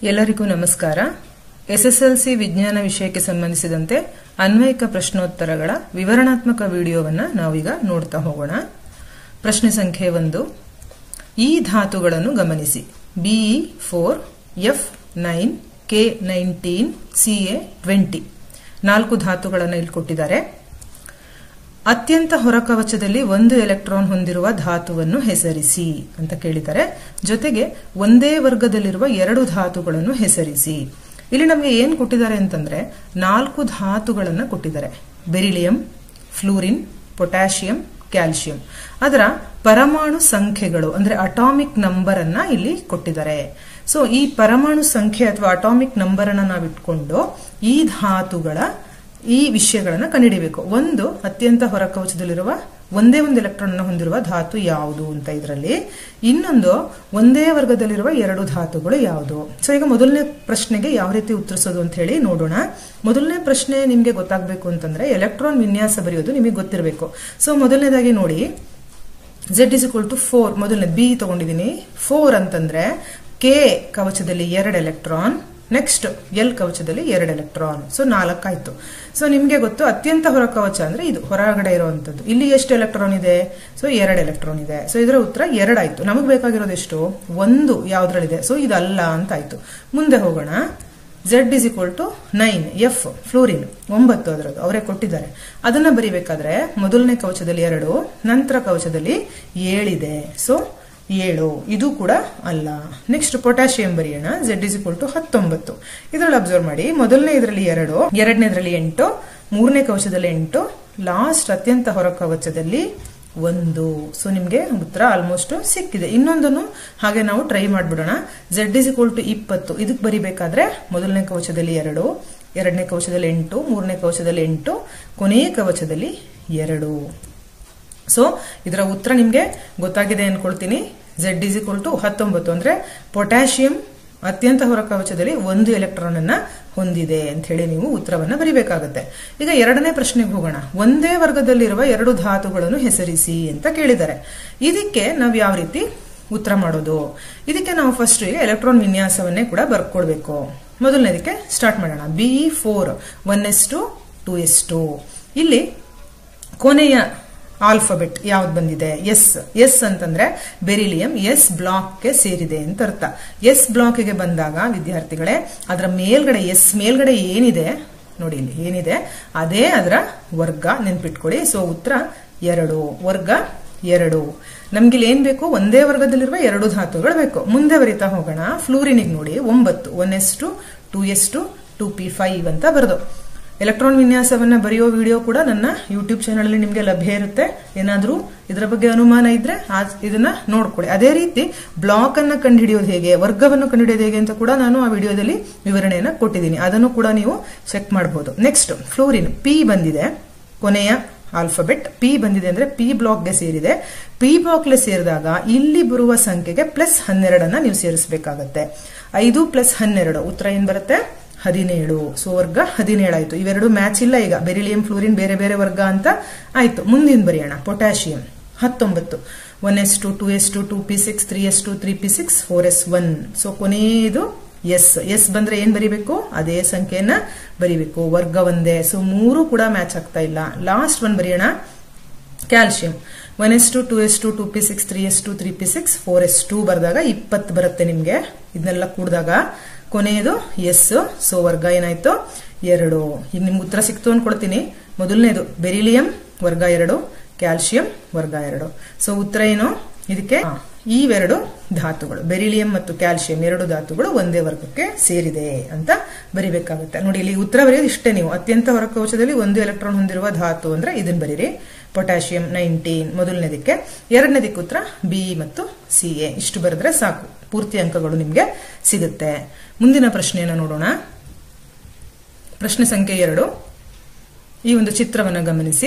ಎಲ್ಲರಿಗೂ ನಮಸ್ಕಾರ ಎಸ್ಎಸ್ಎಲ್ಸಿ ವಿಜ್ಞಾನ ವಿಷಯಕ್ಕೆ ಸಂಬಂಧಿಸಿದಂತೆ ಅನ್ವಯಿಕ ಪ್ರಶ್ನೋತ್ತರಗಳ ವಿವರಣಾತ್ಮಕ ವಿಡಿಯೋವನ್ನ ನಾವೀಗ ನೋಡ್ತಾ ಹೋಗೋಣ ಪ್ರಶ್ನೆ ಸಂಖ್ಯೆ ಒಂದು ಈ ಧಾತುಗಳನ್ನು ಗಮನಿಸಿ B E four F nine K nineteen C A twenty ನಾಲ್ಕು ಧಾತುಗಳನ್ನು ಇಲ್ಲಿ ಕೊಟ್ಟಿದ್ದಾರೆ ಅತ್ಯಂತ ಹೊರಕವಚದಲ್ಲಿ ಒಂದು ಎಲೆಕ್ಟ್ರಾನ್ ಹೊಂದಿರುವ ಧಾತುವನ್ನು ಹೆಸರಿಸಿ ಅಂತ ಕೇಳಿದ್ದಾರೆ ಜೊತೆಗೆ ಒಂದೇ ವರ್ಗದಲ್ಲಿರುವ ಎರಡು ಧಾತುಗಳನ್ನು ಹೆಸರಿಸಿ ಇಲ್ಲಿ ನಮಗೆ ಏನ್ ಕೊಟ್ಟಿದ್ದಾರೆ ಅಂತಂದ್ರೆ ನಾಲ್ಕು ಧಾತುಗಳನ್ನು ಕೊಟ್ಟಿದ್ದಾರೆ ಬೆರಿಲಿಯಂ ಫ್ಲೂರಿನ್ ಪೊಟ್ಯಾಷಿಯಂ ಕ್ಯಾಲ್ಸಿಯಂ ಅದರ ಪರಮಾಣು ಸಂಖ್ಯೆಗಳು ಅಂದ್ರೆ ಅಟಾಮಿಕ್ ನಂಬರ್ ಅನ್ನ ಇಲ್ಲಿ ಕೊಟ್ಟಿದ್ದಾರೆ ಸೊ ಈ ಪರಮಾಣು ಸಂಖ್ಯೆ ಅಥವಾ ಅಟಾಮಿಕ್ ನಂಬರ್ ಅನ್ನ ನಾವು ಇಟ್ಕೊಂಡು ಈ ಧಾತುಗಳ ಈ ವಿಷಯಗಳನ್ನ ಕಂಡುಹಿಡಿಯಬೇಕು ಒಂದು ಅತ್ಯಂತ ಹೊರಕವಚದಲ್ಲಿರುವ ಒಂದೇ ಒಂದು ಎಲೆಕ್ಟ್ರಾನ್ ಅನ್ನು ಹೊಂದಿರುವ ಧಾತು ಯಾವುದು ಅಂತ ಇದರಲ್ಲಿ ಇನ್ನೊಂದು ಒಂದೇ ವರ್ಗದಲ್ಲಿರುವ ಎರಡು ಧಾತುಗಳು ಯಾವುದು ಸೊ ಈಗ ಮೊದಲನೇ ಪ್ರಶ್ನೆಗೆ ಯಾವ ರೀತಿ ಉತ್ತರಿಸೋದು ಅಂತ ಹೇಳಿ ನೋಡೋಣ ಮೊದಲನೇ ಪ್ರಶ್ನೆ ನಿಮ್ಗೆ ಗೊತ್ತಾಗಬೇಕು ಅಂತಂದ್ರೆ ಎಲೆಕ್ಟ್ರಾನ್ ವಿನ್ಯಾಸ ಬರೆಯೋದು ನಿಮಗೆ ಗೊತ್ತಿರಬೇಕು ಸೊ ಮೊದಲನೇದಾಗಿ ನೋಡಿ Z is equal to four ಮೊದಲನೇ ಬಿ ತಗೊಂಡಿದ್ದೀನಿ ಫೋರ್ ಅಂತಂದ್ರೆ ಕೆ ಕವಚದಲ್ಲಿ ಎರಡು ಎಲೆಕ್ಟ್ರಾನ್ ನೆಕ್ಸ್ಟ್ ಎಲ್ ಕವಚದಲ್ಲಿ ಎರಡು ಎಲೆಕ್ಟ್ರಾನ್ ಸೊ ನಾಲ್ಕಾಯ್ತು ಸೊ ನಿಮ್ಗೆ ಗೊತ್ತು ಅತ್ಯಂತ ಹೊರ ಕವಚ ಅಂದ್ರೆ ಇದು ಹೊರಗಡೆ ಇರುವಂತದ್ದು ಇಲ್ಲಿ ಎಷ್ಟು ಎಲೆಕ್ಟ್ರಾನ್ ಇದೆ ಸೊ ಎರಡು ಎಲೆಕ್ಟ್ರಾನ್ ಇದೆ ಸೊ ಇದರ ಉತ್ತರ ಎರಡಾಯ್ತು ನಮಗೆ ಬೇಕಾಗಿರೋದು ಎಷ್ಟು ಒಂದು ಯಾವ್ದ್ರಲ್ಲಿದೆ ಸೊ ಇದಲ್ಲ ಅಂತ ಆಯ್ತು ಮುಂದೆ ಹೋಗೋಣ Z is equal to nine F fluorine ಒಂಬತ್ತು ಅದರದ್ದು ಅವರೇ ಕೊಟ್ಟಿದ್ದಾರೆ ಅದನ್ನ ಬರಿಬೇಕಾದ್ರೆ ಮೊದಲನೇ ಕವಚದಲ್ಲಿ ಎರಡು ನಂತರ ಕವಚದಲ್ಲಿ ಏಳಿದೆ ಸೊ ಏಳು ಇದು ಕೂಡ ಅಲ್ಲ ನೆಕ್ಸ್ಟ್ ಪೊಟ್ಯಾಷಿಯಂ ಬರೆಯೋಣ ಝೆಡ್ ಇಸ್ ಇಕ್ವಲ್ ಟು ಹತ್ತೊಂಬತ್ತು ಇದರಲ್ಲಿ ಅಬ್ಸರ್ವ್ ಮಾಡಿ ಮೊದಲನೇ ಇದರಲ್ಲಿ ಎರಡು ಎರಡನೇದ್ರಲ್ಲಿ ಎಂಟು ಮೂರನೇ ಕವಚದಲ್ಲಿ ಎಂಟು ಲಾಸ್ಟ್ ಅತ್ಯಂತ ಹೊರ ಕವಚದಲ್ಲಿ ಒಂದು ಸೊ ನಿಮ್ಗೆ ಉತ್ತರ ಆಲ್ಮೋಸ್ಟ್ ಸಿಕ್ಕಿದೆ ಇನ್ನೊಂದನ್ನು ಹಾಗೆ ನಾವು ಟ್ರೈ ಮಾಡ್ಬಿಡೋಣ ಝೆಡ್ ಇಸ್ ಇಕ್ವಲ್ ಟು ಇಪ್ಪತ್ತು ಇದಕ್ಕೆ ಬರಿಬೇಕಾದ್ರೆ ಮೊದಲನೇ ಕವಚದಲ್ಲಿ ಎರಡು ಎರಡನೇ ಕವಚದಲ್ಲಿ ಎಂಟು ಮೂರನೇ ಕವಚದಲ್ಲಿ ಎಂಟು ಕೊನೆಯ ಕವಚದಲ್ಲಿ ಎರಡು ಸೊ ಇದರ ಉತ್ತರ ನಿಮ್ಗೆ ಗೊತ್ತಾಗಿದೆ ಅನ್ಕೊಳ್ತೀನಿ ಝೆಡ್ ಇಸ್ ಇಕ್ವಲ್ ಟು ಹತ್ತೊಂಬತ್ತು ಅಂದ್ರೆ ಪೊಟ್ಯಾಷಿಯಂ ಅತ್ಯಂತ ಹೊರ ಕವಚದಲ್ಲಿ ಒಂದು ಎಲೆಕ್ಟ್ರಾನ್ ಅನ್ನ ಹೊಂದಿದೆ ಅಂತ ಹೇಳಿ ನೀವು ಉತ್ತರವನ್ನ ಬರಿಬೇಕಾಗುತ್ತೆ ಈಗ ಎರಡನೇ ಪ್ರಶ್ನೆಗೆ ಹೋಗೋಣ ಒಂದೇ ವರ್ಗದಲ್ಲಿರುವ ಎರಡು ಧಾತುಗಳನ್ನು ಹೆಸರಿಸಿ ಅಂತ ಕೇಳಿದ್ದಾರೆ ಇದಕ್ಕೆ ನಾವು ಯಾವ ರೀತಿ ಉತ್ತರ ಮಾಡೋದು ಇದಕ್ಕೆ ನಾವು ಫಸ್ಟ್ ಎಲೆಕ್ಟ್ರಾನ್ ವಿನ್ಯಾಸವನ್ನೇ ಕೂಡ ಬರ್ಕೊಳ್ಬೇಕು ಮೊದಲನೇದಕ್ಕೆ ಸ್ಟಾರ್ಟ್ ಮಾಡೋಣ B E four one S two two S two ಇಲ್ಲಿ ಕೊನೆಯ ಆಲ್ಫಾಬೆಟ್ ಯಾವ್ದು ಬಂದಿದೆ ಎಸ್ ಎಸ್ ಅಂತಂದ್ರೆ ಬೆರಿಲಿಯಂ ಎಸ್ ಬ್ಲಾಕ್ಗೆ ಸೇರಿದೆ ಅಂತ ಅರ್ಥ ಎಸ್ ಬ್ಲಾಕ್ಗೆ ಬಂದಾಗ ವಿದ್ಯಾರ್ಥಿಗಳೇ ಅದರ ಮೇಲ್ಗಡೆ ಎಸ್ ಮೇಲ್ಗಡೆ ಏನಿದೆ ನೋಡಿ ಇಲ್ಲಿ ಏನಿದೆ ಅದೇ ಅದರ ವರ್ಗ ನೆನ್ಪಿಟ್ಕೊಳ್ಳಿ ಸೊ ಉತ್ತರ ಎರಡು ವರ್ಗ ಎರಡು ನಮ್ಗೆ ಇಲ್ಲಿ ಏನ್ ಬೇಕು ಒಂದೇ ವರ್ಗದಲ್ಲಿರುವ ಎರಡು ಧಾತುಗಳು ಬೇಕು ಮುಂದೆ ಬರಿತಾ ಹೋಗೋಣ ಫ್ಲೂರಿನಿಗೆ ನೋಡಿ ಒಂಬತ್ತು one S two two S two two P five ಅಂತ ಬರೆದು ಎಲೆಕ್ಟ್ರಾನ್ ವಿನ್ಯಾಸವನ್ನ ಬರೆಯೋ ವಿಡಿಯೋ ಕೂಡ ನನ್ನ ಯೂಟ್ಯೂಬ್ ಚಾನಲ್ ಅಲ್ಲಿ ನಿಮಗೆ ಲಭ್ಯ ಇರುತ್ತೆ ಏನಾದ್ರೂ ಇದರ ಬಗ್ಗೆ ಅನುಮಾನ ಇದ್ರೆ ಇದನ್ನ ನೋಡ್ಕೊಳ್ಳಿ ಅದೇ ರೀತಿ ಬ್ಲಾಕ್ ಅನ್ನ ಕಂಡುಹಿಡಿಯೋದು ಹೇಗೆ ವರ್ಗವನ್ನು ಕಂಡುಹಿಡಿಯೋದು ಹೇಗೆ ಅಂತ ಕೂಡ ನಾನು ಆ ವಿಡಿಯೋದಲ್ಲಿ ವಿವರಣೆಯನ್ನ ಕೊಟ್ಟಿದ್ದೀನಿ ಅದನ್ನು ಕೂಡ ನೀವು ಚೆಕ್ ಮಾಡಬಹುದು ನೆಕ್ಸ್ಟ್ ಫ್ಲೋರಿನ್ ಪಿ ಬಂದಿದೆ ಕೊನೆಯ ಆಲ್ಫಾಬೆಟ್ ಪಿ ಬಂದಿದೆ ಅಂದ್ರೆ ಪಿ ಬ್ಲಾಕ್ಗೆ ಸೇರಿದೆ ಪಿ ಬ್ಲಾಕ್ಗೆ ಸೇರಿದಾಗ ಇಲ್ಲಿ ಬರುವ ಸಂಖ್ಯೆಗೆ ಪ್ಲಸ್ ಹನ್ನೆರಡನ್ನ ನೀವು ಸೇರಿಸಬೇಕಾಗತ್ತೆ ಐದು ಪ್ಲಸ್ ಹನ್ನೆರಡು ಉತ್ತರ ಏನ್ ಬರುತ್ತೆ ಹದಿನೇಳು ಸೊ ವರ್ಗ ಹದಿನೇಳು ಆಯ್ತು ಇವೆರಡು ಮ್ಯಾಚ್ ಇಲ್ಲ ಈಗ ಬೆರಿಲಿಯಂ ಫ್ಲೂರಿನ್ ಬೇರೆ ಬೇರೆ ವರ್ಗ ಅಂತ ಆಯ್ತು ಮುಂದಿನ ಬರೆಯೋಣ ಪೊಟ್ಯಾಷಿಯಂ ಹತ್ತೊಂಬತ್ತು one S two two S two two P six three S two three P six four S one so ಕೊನೆಯದು ಎಸ್ ಎಸ್ ಬಂದ್ರೆ ಏನ್ ಬರಿಬೇಕು ಅದೇ ಸಂಖ್ಯೆಯನ್ನ ಬರಿಬೇಕು ವರ್ಗ ಒಂದೇ ಸೊ ಮೂರು ಕೂಡ ಮ್ಯಾಚ್ ಆಗ್ತಾ ಇಲ್ಲ ಲಾಸ್ಟ್ ಒನ್ ಬರೆಯೋಣ calcium one S two two S two two P six three S two three P six four S two ಬರೆದಾಗ ಇಪ್ಪತ್ತು ಬರುತ್ತೆ ನಿಮ್ಗೆ ಇದನ್ನೆಲ್ಲ ಕೂಡಿದಾಗ ಕೊನೆಯದು ಎಸ್ ಸೊ ವರ್ಗ ಏನಾಯ್ತು ಎರಡು ಈಗ ನಿಮ್ಗೆ ಉತ್ತರ ಸಿಕ್ತು ಅನ್ಕೊಳ್ತೀನಿ ಮೊದಲನೇದು ಬೆರಿಲಿಯಂ ವರ್ಗ ಎರಡು ಕ್ಯಾಲ್ಸಿಯಂ ವರ್ಗ ಎರಡು ಸೊ ಉತ್ತರ ಏನು ಇದಕ್ಕೆ ಇವೆರಡು ಧಾತುಗಳು ಬೆರಿಲಿಯಂ ಮತ್ತು ಕ್ಯಾಲ್ಸಿಯಂ ಎರಡು ಧಾತುಗಳು ಒಂದೇ ವರ್ಗಕ್ಕೆ ಸೇರಿದೆ ಅಂತ ಬರಿಬೇಕಾಗುತ್ತೆ ನೋಡಿ ಇಲ್ಲಿ ಉತ್ತರ ಬರೆಯೋದು ಇಷ್ಟೇ ನೀವು ಅತ್ಯಂತ ಹೊರಕವಚದಲ್ಲಿ ಒಂದು ಎಲೆಕ್ಟ್ರಾನ್ ಹೊಂದಿರುವ ಧಾತು ಅಂದ್ರೆ ಇದನ್ನ ಬರೀರಿ ಪೊಟ್ಯಾಷಿಯಂ ನೈನ್ಟೀನ್ ಮೊದಲನೇದಕ್ಕೆ ಎರಡನೇದಕ್ಕೆ ಉತ್ತರ ಬಿ ಮತ್ತು ಸಿ ಎ ಇಷ್ಟು ಬರೆದ್ರೆ ಸಾಕು ಪೂರ್ತಿ ಅಂಕಗಳು ನಿಮಗೆ ಸಿಗುತ್ತೆ ಮುಂದಿನ ಪ್ರಶ್ನೆಯನ್ನು ನೋಡೋಣ ಪ್ರಶ್ನೆ ಸಂಖ್ಯೆ ಎರಡು ಈ ಒಂದು ಚಿತ್ರವನ್ನು ಗಮನಿಸಿ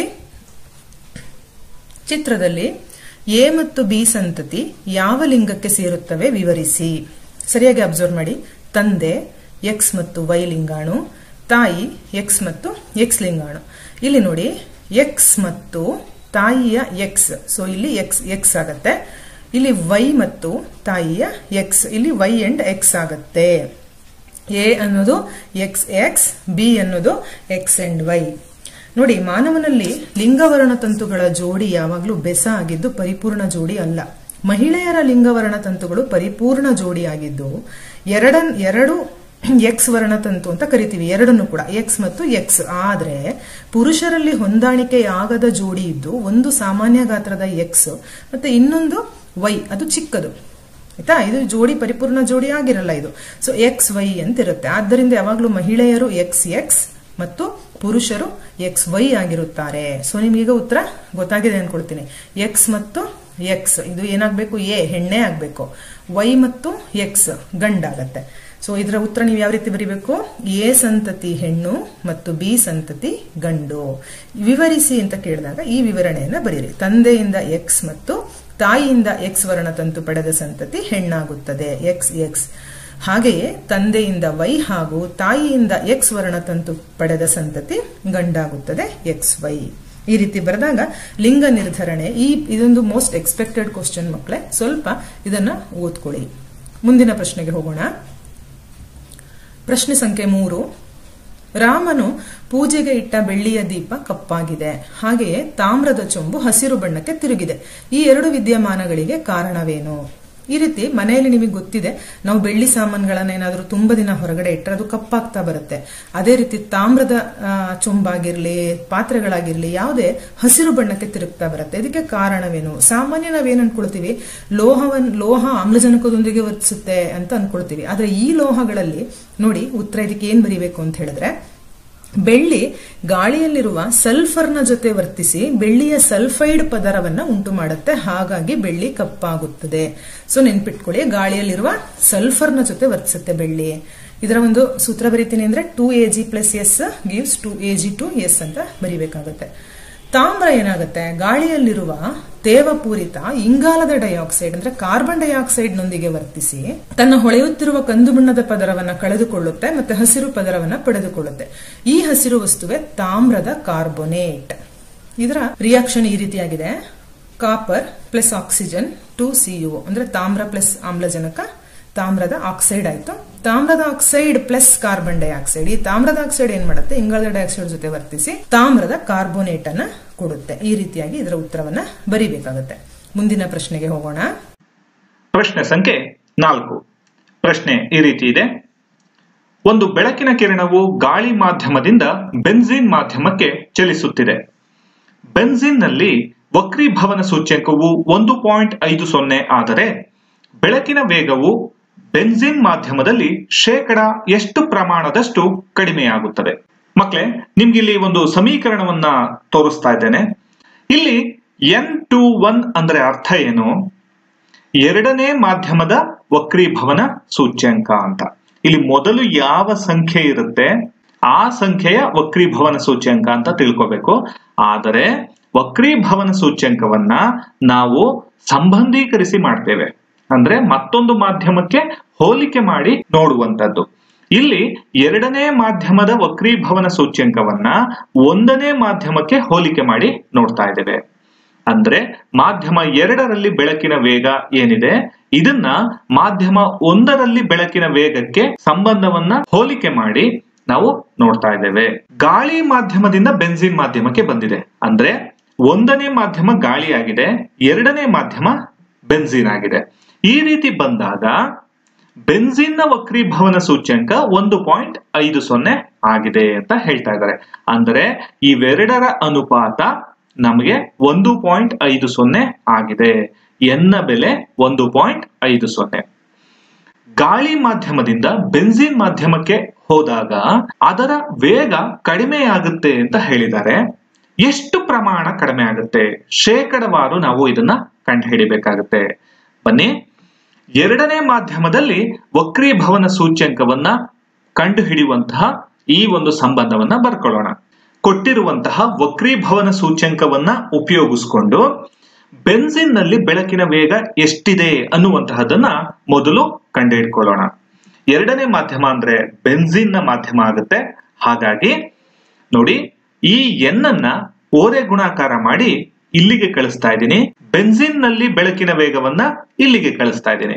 ಚಿತ್ರದಲ್ಲಿ ಎ ಮತ್ತು ಬಿ ಸಂತತಿ ಯಾವ ಲಿಂಗಕ್ಕೆ ಸೇರುತ್ತವೆ ವಿವರಿಸಿ ಸರಿಯಾಗಿ ಅಬ್ಸರ್ವ್ ಮಾಡಿ ತಂದೆ ಎಕ್ಸ್ ಮತ್ತು ವೈ ಲಿಂಗಾಣು ತಾಯಿ ಎಕ್ಸ್ ಮತ್ತು ಎಕ್ಸ್ ಲಿಂಗಾಣು ಇಲ್ಲಿ ನೋಡಿ ಎಕ್ಸ್ ಮತ್ತು ತಾಯಿಯ ಎಕ್ಸ್ ಸೊ ಇಲ್ಲಿ ಎಕ್ಸ್ ಎಕ್ಸ್ ಆಗತ್ತೆ ಇಲ್ಲಿ ವೈ ಮತ್ತು ತಾಯಿಯ ಎಕ್ಸ್ ಇಲ್ಲಿ ವೈ ಅಂಡ್ ಎಕ್ಸ್ ಆಗತ್ತೆ ಎ ಅನ್ನೋದು ಎಕ್ಸ್ ಎಕ್ಸ್ ಬಿ ಅನ್ನೋದು ಎಕ್ಸ್ ಅಂಡ್ ವೈ ನೋಡಿ ಮಾನವನಲ್ಲಿ ಲಿಂಗವರ್ಣ ತಂತುಗಳ ಜೋಡಿ ಯಾವಾಗಲೂ ಬೆಸ ಆಗಿದ್ದು ಪರಿಪೂರ್ಣ ಜೋಡಿ ಅಲ್ಲ ಮಹಿಳೆಯರ ಲಿಂಗವರ್ಣ ತಂತುಗಳು ಪರಿಪೂರ್ಣ ಜೋಡಿ ಆಗಿದ್ದು ಎರಡ ಎರಡು ಎಕ್ಸ್ ವರ್ಣತಂತು ಅಂತ ಕರಿತೀವಿ ಎರಡನ್ನು ಕೂಡ ಎಕ್ಸ್ ಮತ್ತು ಎಕ್ಸ್ ಆದ್ರೆ ಪುರುಷರಲ್ಲಿ ಹೊಂದಾಣಿಕೆಯಾಗದ ಜೋಡಿ ಇದ್ದು ಒಂದು ಸಾಮಾನ್ಯ ಗಾತ್ರದ ಎಕ್ಸ್ ಮತ್ತೆ ಇನ್ನೊಂದು ವೈ ಅದು ಚಿಕ್ಕದು ಆಯ್ತಾ ಇದು ಜೋಡಿ ಪರಿಪೂರ್ಣ ಜೋಡಿ ಆಗಿರಲ್ಲ ಇದು ಸೊ ಎಕ್ಸ್ ವೈ ಅಂತ ಇರುತ್ತೆ ಆದ್ದರಿಂದ ಯಾವಾಗಲೂ ಮಹಿಳೆಯರು ಎಕ್ಸ್ ಎಕ್ಸ್ ಮತ್ತು ಪುರುಷರು ಎಕ್ಸ್ ವೈ ಆಗಿರುತ್ತಾರೆ ಸೊ ನಿಮಗೀಗ ಉತ್ತರ ಗೊತ್ತಾಗಿದೆ ಅನ್ಕೊಳ್ತೀನಿ ಎಕ್ಸ್ ಮತ್ತು ಎಕ್ಸ್ ಇದು ಏನಾಗಬೇಕು ಎ ಹೆಣ್ಣೆ ಆಗಬೇಕು ವೈ ಮತ್ತು ಎಕ್ಸ್ ಗಂಡಾಗತ್ತೆ ಸೊ ಇದರ ಉತ್ತರ ನೀವು ಯಾವ ರೀತಿ ಬರೀಬೇಕು ಎ ಸಂತತಿ ಹೆಣ್ಣು ಮತ್ತು ಬಿ ಸಂತತಿ ಗಂಡು ವಿವರಿಸಿ ಅಂತ ಕೇಳಿದಾಗ ಈ ವಿವರಣೆಯನ್ನ ಬರೀರಿ ತಂದೆಯಿಂದ ಎಕ್ಸ್ ಮತ್ತು ತಾಯಿಯಿಂದ ಎಕ್ಸ್ ವರ್ಣತಂತು ಪಡೆದ ಸಂತತಿ ಹೆಣ್ಣಾಗುತ್ತದೆ ಎಕ್ಸ್ ಎಕ್ಸ್ ಹಾಗೆಯೇ ತಂದೆಯಿಂದ ವೈ ಹಾಗೂ ತಾಯಿಯಿಂದ ಎಕ್ಸ್ ವರ್ಣತಂತು ಪಡೆದ ಸಂತತಿ ಗಂಡಾಗುತ್ತದೆ ಎಕ್ಸ್ ವೈ ಈ ರೀತಿ ಬರೆದಾಗ ಲಿಂಗ ನಿರ್ಧರಣೆ ಈ ಇದೊಂದು ಮೋಸ್ಟ್ ಎಕ್ಸ್ಪೆಕ್ಟೆಡ್ ಕ್ವಶನ್ ಮಕ್ಕಳೇ ಸ್ವಲ್ಪ ಇದನ್ನ ಓದ್ಕೊಳ್ಳಿ ಮುಂದಿನ ಪ್ರಶ್ನೆಗೆ ಹೋಗೋಣ ಪ್ರಶ್ನೆ ಸಂಖ್ಯೆ ಮೂರು ರಾಮನು ಪೂಜೆಗೆ ಇಟ್ಟ ಬೆಳ್ಳಿಯ ದೀಪ ಕಪ್ಪಾಗಿದೆ ಹಾಗೆಯೇ ತಾಮ್ರದ ಚೊಂಬು ಹಸಿರು ಬಣ್ಣಕ್ಕೆ ತಿರುಗಿದೆ ಈ ಎರಡು ವಿದ್ಯಮಾನಗಳಿಗೆ ಕಾರಣವೇನು ಈ ರೀತಿ ಮನೆಯಲ್ಲಿ ನಿಮಗೆ ಗೊತ್ತಿದೆ ನಾವು ಬೆಳ್ಳಿ ಸಾಮಾನುಗಳನ್ನ ಏನಾದರೂ ತುಂಬ ದಿನ ಹೊರಗಡೆ ಇಟ್ಟರೆ ಅದು ಕಪ್ಪಾಗ್ತಾ ಬರುತ್ತೆ ಅದೇ ರೀತಿ ತಾಮ್ರದ ಚೊಂಬಾಗಿರ್ಲಿ ಪಾತ್ರೆಗಳಾಗಿರ್ಲಿ ಯಾವುದೇ ಹಸಿರು ಬಣ್ಣಕ್ಕೆ ತಿರುಗ್ತಾ ಬರುತ್ತೆ ಇದಕ್ಕೆ ಕಾರಣವೇನು ಸಾಮಾನ್ಯ ನಾವೇನ್ ಅನ್ಕೊಳ್ತೀವಿ ಲೋಹವನ್ ಲೋಹ ಆಮ್ಲಜನಕದೊಂದಿಗೆ ವರ್ತಿಸುತ್ತೆ ಅಂತ ಅನ್ಕೊಳ್ತೀವಿ ಆದ್ರೆ ಈ ಲೋಹಗಳಲ್ಲಿ ನೋಡಿ ಉತ್ತರ ಇದಕ್ಕೆ ಏನ್ ಬರೀಬೇಕು ಅಂತ ಹೇಳಿದ್ರೆ ಬೆಳ್ಳಿ ಗಾಳಿಯಲ್ಲಿರುವ ಸಲ್ಫರ್ನ ಜೊತೆ ವರ್ತಿಸಿ ಬೆಳ್ಳಿಯ ಸಲ್ಫೈಡ್ ಪದರವನ್ನ ಉಂಟು ಮಾಡುತ್ತೆ ಹಾಗಾಗಿ ಬೆಳ್ಳಿ ಕಪ್ಪಾಗುತ್ತದೆ ಸೊ ನೆನ್ಪಿಟ್ಕೊಳ್ಳಿ ಗಾಳಿಯಲ್ಲಿರುವ ಸಲ್ಫರ್ನ ಜೊತೆ ವರ್ತಿಸುತ್ತೆ ಬೆಳ್ಳಿ ಇದರ ಒಂದು ಸೂತ್ರ ಬರೀತೀನಿ ಅಂದ್ರೆ two A G plus S gives two A G two S ಅಂತ ಬರಿಬೇಕಾಗುತ್ತೆ ತಾಮ್ರ ಏನಾಗುತ್ತೆ ಗಾಳಿಯಲ್ಲಿರುವ ತೇವಪೂರಿತ ಇಂಗಾಲದ ಡೈಆಕ್ಸೈಡ್ ಅಂದ್ರೆ ಕಾರ್ಬನ್ ಡೈಆಕ್ಸೈಡ್ ನೊಂದಿಗೆ ವರ್ತಿಸಿ ತನ್ನ ಹೊಳೆಯುತ್ತಿರುವ ಕಂದು ಬಣ್ಣದ ಪದರವನ್ನ ಕಳೆದುಕೊಳ್ಳುತ್ತೆ ಮತ್ತೆ ಹಸಿರು ಪದರವನ್ನ ಪಡೆದುಕೊಳ್ಳುತ್ತೆ ಈ ಹಸಿರು ವಸ್ತುವೆ ತಾಮ್ರದ ಕಾರ್ಬೋನೇಟ್ ಇದರ ರಿಯಾಕ್ಷನ್ ಈ ರೀತಿಯಾಗಿದೆ copper plus oxygen to C U ಅಂದ್ರೆ ತಾಮ್ರ ಪ್ಲಸ್ ಆಮ್ಲಜನಕ ತಾಮ್ರದ ಆಕ್ಸೈಡ್ ಆಯ್ತು ತಾಮ್ರದ ಆಕ್ಸೈಡ್ ಪ್ಲಸ್ ಕಾರ್ಬನ್ ಡೈಆಕ್ಸೈಡ್ ಈ ತಾಮ್ರದ ಆಕ್ಸೈಡ್ ಏನ್ ಮಾಡುತ್ತೆ ಇಂಗಾಲದ ಡೈಆಕ್ಸೈಡ್ ಜೊತೆ ವರ್ತಿಸಿ ತಾಮ್ರದ ಕಾರ್ಬೋನೇಟ್ ಅನ್ನ ಕೊಡುತ್ತೆ ಈ ರೀತಿಯಾಗಿ ಇದರ ಉತ್ತರವನ್ನ ಬರಿಬೇಕಾಗುತ್ತೆ ಮುಂದಿನ ಪ್ರಶ್ನೆಗೆ ಹೋಗೋಣ ಪ್ರಶ್ನೆ ಸಂಖ್ಯೆ ನಾಲ್ಕು ಪ್ರಶ್ನೆ ಈ ರೀತಿ ಇದೆ ಒಂದು ಬೆಳಕಿನ ಕಿರಣವು ಗಾಳಿ ಮಾಧ್ಯಮದಿಂದ ಬೆನ್ಝಿನ್ ಮಾಧ್ಯಮಕ್ಕೆ ಚಲಿಸುತ್ತಿದೆ ಬೆನ್ಝಿನ್ನಲ್ಲಿ ವಕ್ರೀಭವನ ಸೂಚ್ಯಂಕವು ಒಂದು ಪಾಯಿಂಟ್ ಐದು ಸೊನ್ನೆ ಆದರೆ ಬೆಳಕಿನ ವೇಗವು ಬೆನ್ಝಿನ್ ಮಾಧ್ಯಮದಲ್ಲಿ ಶೇಕಡ ಎಷ್ಟು ಪ್ರಮಾಣದಷ್ಟು ಕಡಿಮೆಯಾಗುತ್ತದೆ ಮಕ್ಕಳೇ ನಿಮ್ಗೆ ಇಲ್ಲಿ ಒಂದು ಸಮೀಕರಣವನ್ನ ತೋರಿಸ್ತಾ ಇದ್ದೇನೆ ಇಲ್ಲಿ ಎನ್ ಟು ಒನ್ ಅಂದ್ರೆ ಅರ್ಥ ಏನು ಎರಡನೇ ಮಾಧ್ಯಮದ ವಕ್ರೀಭವನ ಸೂಚ್ಯಂಕ ಅಂತ ಇಲ್ಲಿ ಮೊದಲು ಯಾವ ಸಂಖ್ಯೆ ಇರುತ್ತೆ ಆ ಸಂಖ್ಯೆಯ ವಕ್ರೀಭವನ ಸೂಚ್ಯಂಕ ಅಂತ ತಿಳ್ಕೋಬೇಕು ಆದರೆ ವಕ್ರೀಭವನ ಸೂಚ್ಯಂಕವನ್ನ ನಾವು ಸಂಬಂಧೀಕರಿಸಿ ಮಾಡ್ತೇವೆ ಅಂದ್ರೆ ಮತ್ತೊಂದು ಮಾಧ್ಯಮಕ್ಕೆ ಹೋಲಿಕೆ ಮಾಡಿ ನೋಡುವಂತದ್ದು ಇಲ್ಲಿ ಎರಡನೇ ಮಾಧ್ಯಮದ ವಕ್ರೀಭವನ ಸೂಚ್ಯಂಕವನ್ನ ಒಂದನೇ ಮಾಧ್ಯಮಕ್ಕೆ ಹೋಲಿಕೆ ಮಾಡಿ ನೋಡ್ತಾ ಇದ್ದೇವೆ ಅಂದ್ರೆ ಮಾಧ್ಯಮ ಎರಡರಲ್ಲಿ ಬೆಳಕಿನ ವೇಗ ಏನಿದೆ ಇದನ್ನ ಮಾಧ್ಯಮ ಒಂದರಲ್ಲಿ ಬೆಳಕಿನ ವೇಗಕ್ಕೆ ಸಂಬಂಧವನ್ನ ಹೋಲಿಕೆ ಮಾಡಿ ನಾವು ನೋಡ್ತಾ ಇದ್ದೇವೆ ಗಾಳಿ ಮಾಧ್ಯಮದಿಂದ ಬೆನ್ಸಿನ್ ಮಾಧ್ಯಮಕ್ಕೆ ಬಂದಿದೆ ಅಂದ್ರೆ ಒಂದನೇ ಮಾಧ್ಯಮ ಗಾಳಿಯಾಗಿದೆ ಎರಡನೇ ಮಾಧ್ಯಮ ಬೆನ್ಸಿನ್ ಆಗಿದೆ ಈ ರೀತಿ ಬಂದಾಗ ಬೆನ್ಸಿನ್ನ ವಕ್ರೀಭವನ ಸೂಚ್ಯಂಕ ಒಂದು ಪಾಯಿಂಟ್ ಐದು ಸೊನ್ನೆ ಆಗಿದೆ ಅಂತ ಹೇಳ್ತಾ ಇದ್ದಾರೆ ಅಂದ್ರೆ ಇವೆರಡರ ಅನುಪಾತ ನಮಗೆ ಒಂದು ಪಾಯಿಂಟ್ ಐದು ಸೊನ್ನೆ ಆಗಿದೆ ಎನ್ನ ಬೆಲೆ ಒಂದು ಪಾಯಿಂಟ್ ಐದು ಸೊನ್ನೆ ಗಾಳಿ ಮಾಧ್ಯಮದಿಂದ ಬೆನ್ಸಿನ್ ಮಾಧ್ಯಮಕ್ಕೆ ಹೋದಾಗ ಅದರ ವೇಗ ಕಡಿಮೆಯಾಗುತ್ತೆ ಅಂತ ಹೇಳಿದ್ದಾರೆ ಎಷ್ಟು ಪ್ರಮಾಣ ಕಡಿಮೆ ಆಗುತ್ತೆ ಶೇಕಡವಾರು ನಾವು ಇದನ್ನ ಕಂಡುಹಿಡಿಬೇಕಾಗುತ್ತೆ ಬನ್ನಿ ಎರಡನೇ ಮಾಧ್ಯಮದಲ್ಲಿ ವಕ್ರೀಭವನ ಸೂಚ್ಯಂಕವನ್ನ ಕಂಡುಹಿಡಿಯುವಂತಹ ಈ ಒಂದು ಸಂಬಂಧವನ್ನ ಬರ್ಕೊಳ್ಳೋಣ ಕೊಟ್ಟಿರುವಂತಹ ವಕ್ರೀಭವನ ಸೂಚ್ಯಂಕವನ್ನ ಉಪಯೋಗಿಸ್ಕೊಂಡು ಬೆನ್ಸಿನ್ ನಲ್ಲಿ ಬೆಳಕಿನ ವೇಗ ಎಷ್ಟಿದೆ ಅನ್ನುವಂತಹದನ್ನ ಮೊದಲು ಕಂಡುಹಿಡ್ಕೊಳ್ಳೋಣ ಎರಡನೇ ಮಾಧ್ಯಮ ಅಂದ್ರೆ ಬೆನ್ಸಿನ್ ನ ಮಾಧ್ಯಮ ಆಗುತ್ತೆ ಹಾಗಾಗಿ ನೋಡಿ ಈ ಎನ್ ಅನ್ನ ಓರೆ ಗುಣಾಕಾರ ಮಾಡಿ ಇಲ್ಲಿಗೆ ಕಳಿಸ್ತಾ ಇದ್ದೀನಿ ಬೆನ್ಸಿನ್ ನಲ್ಲಿ ಬೆಳಕಿನ ವೇಗವನ್ನ ಇಲ್ಲಿಗೆ ಕಳಿಸ್ತಾ ಇದ್ದೀನಿ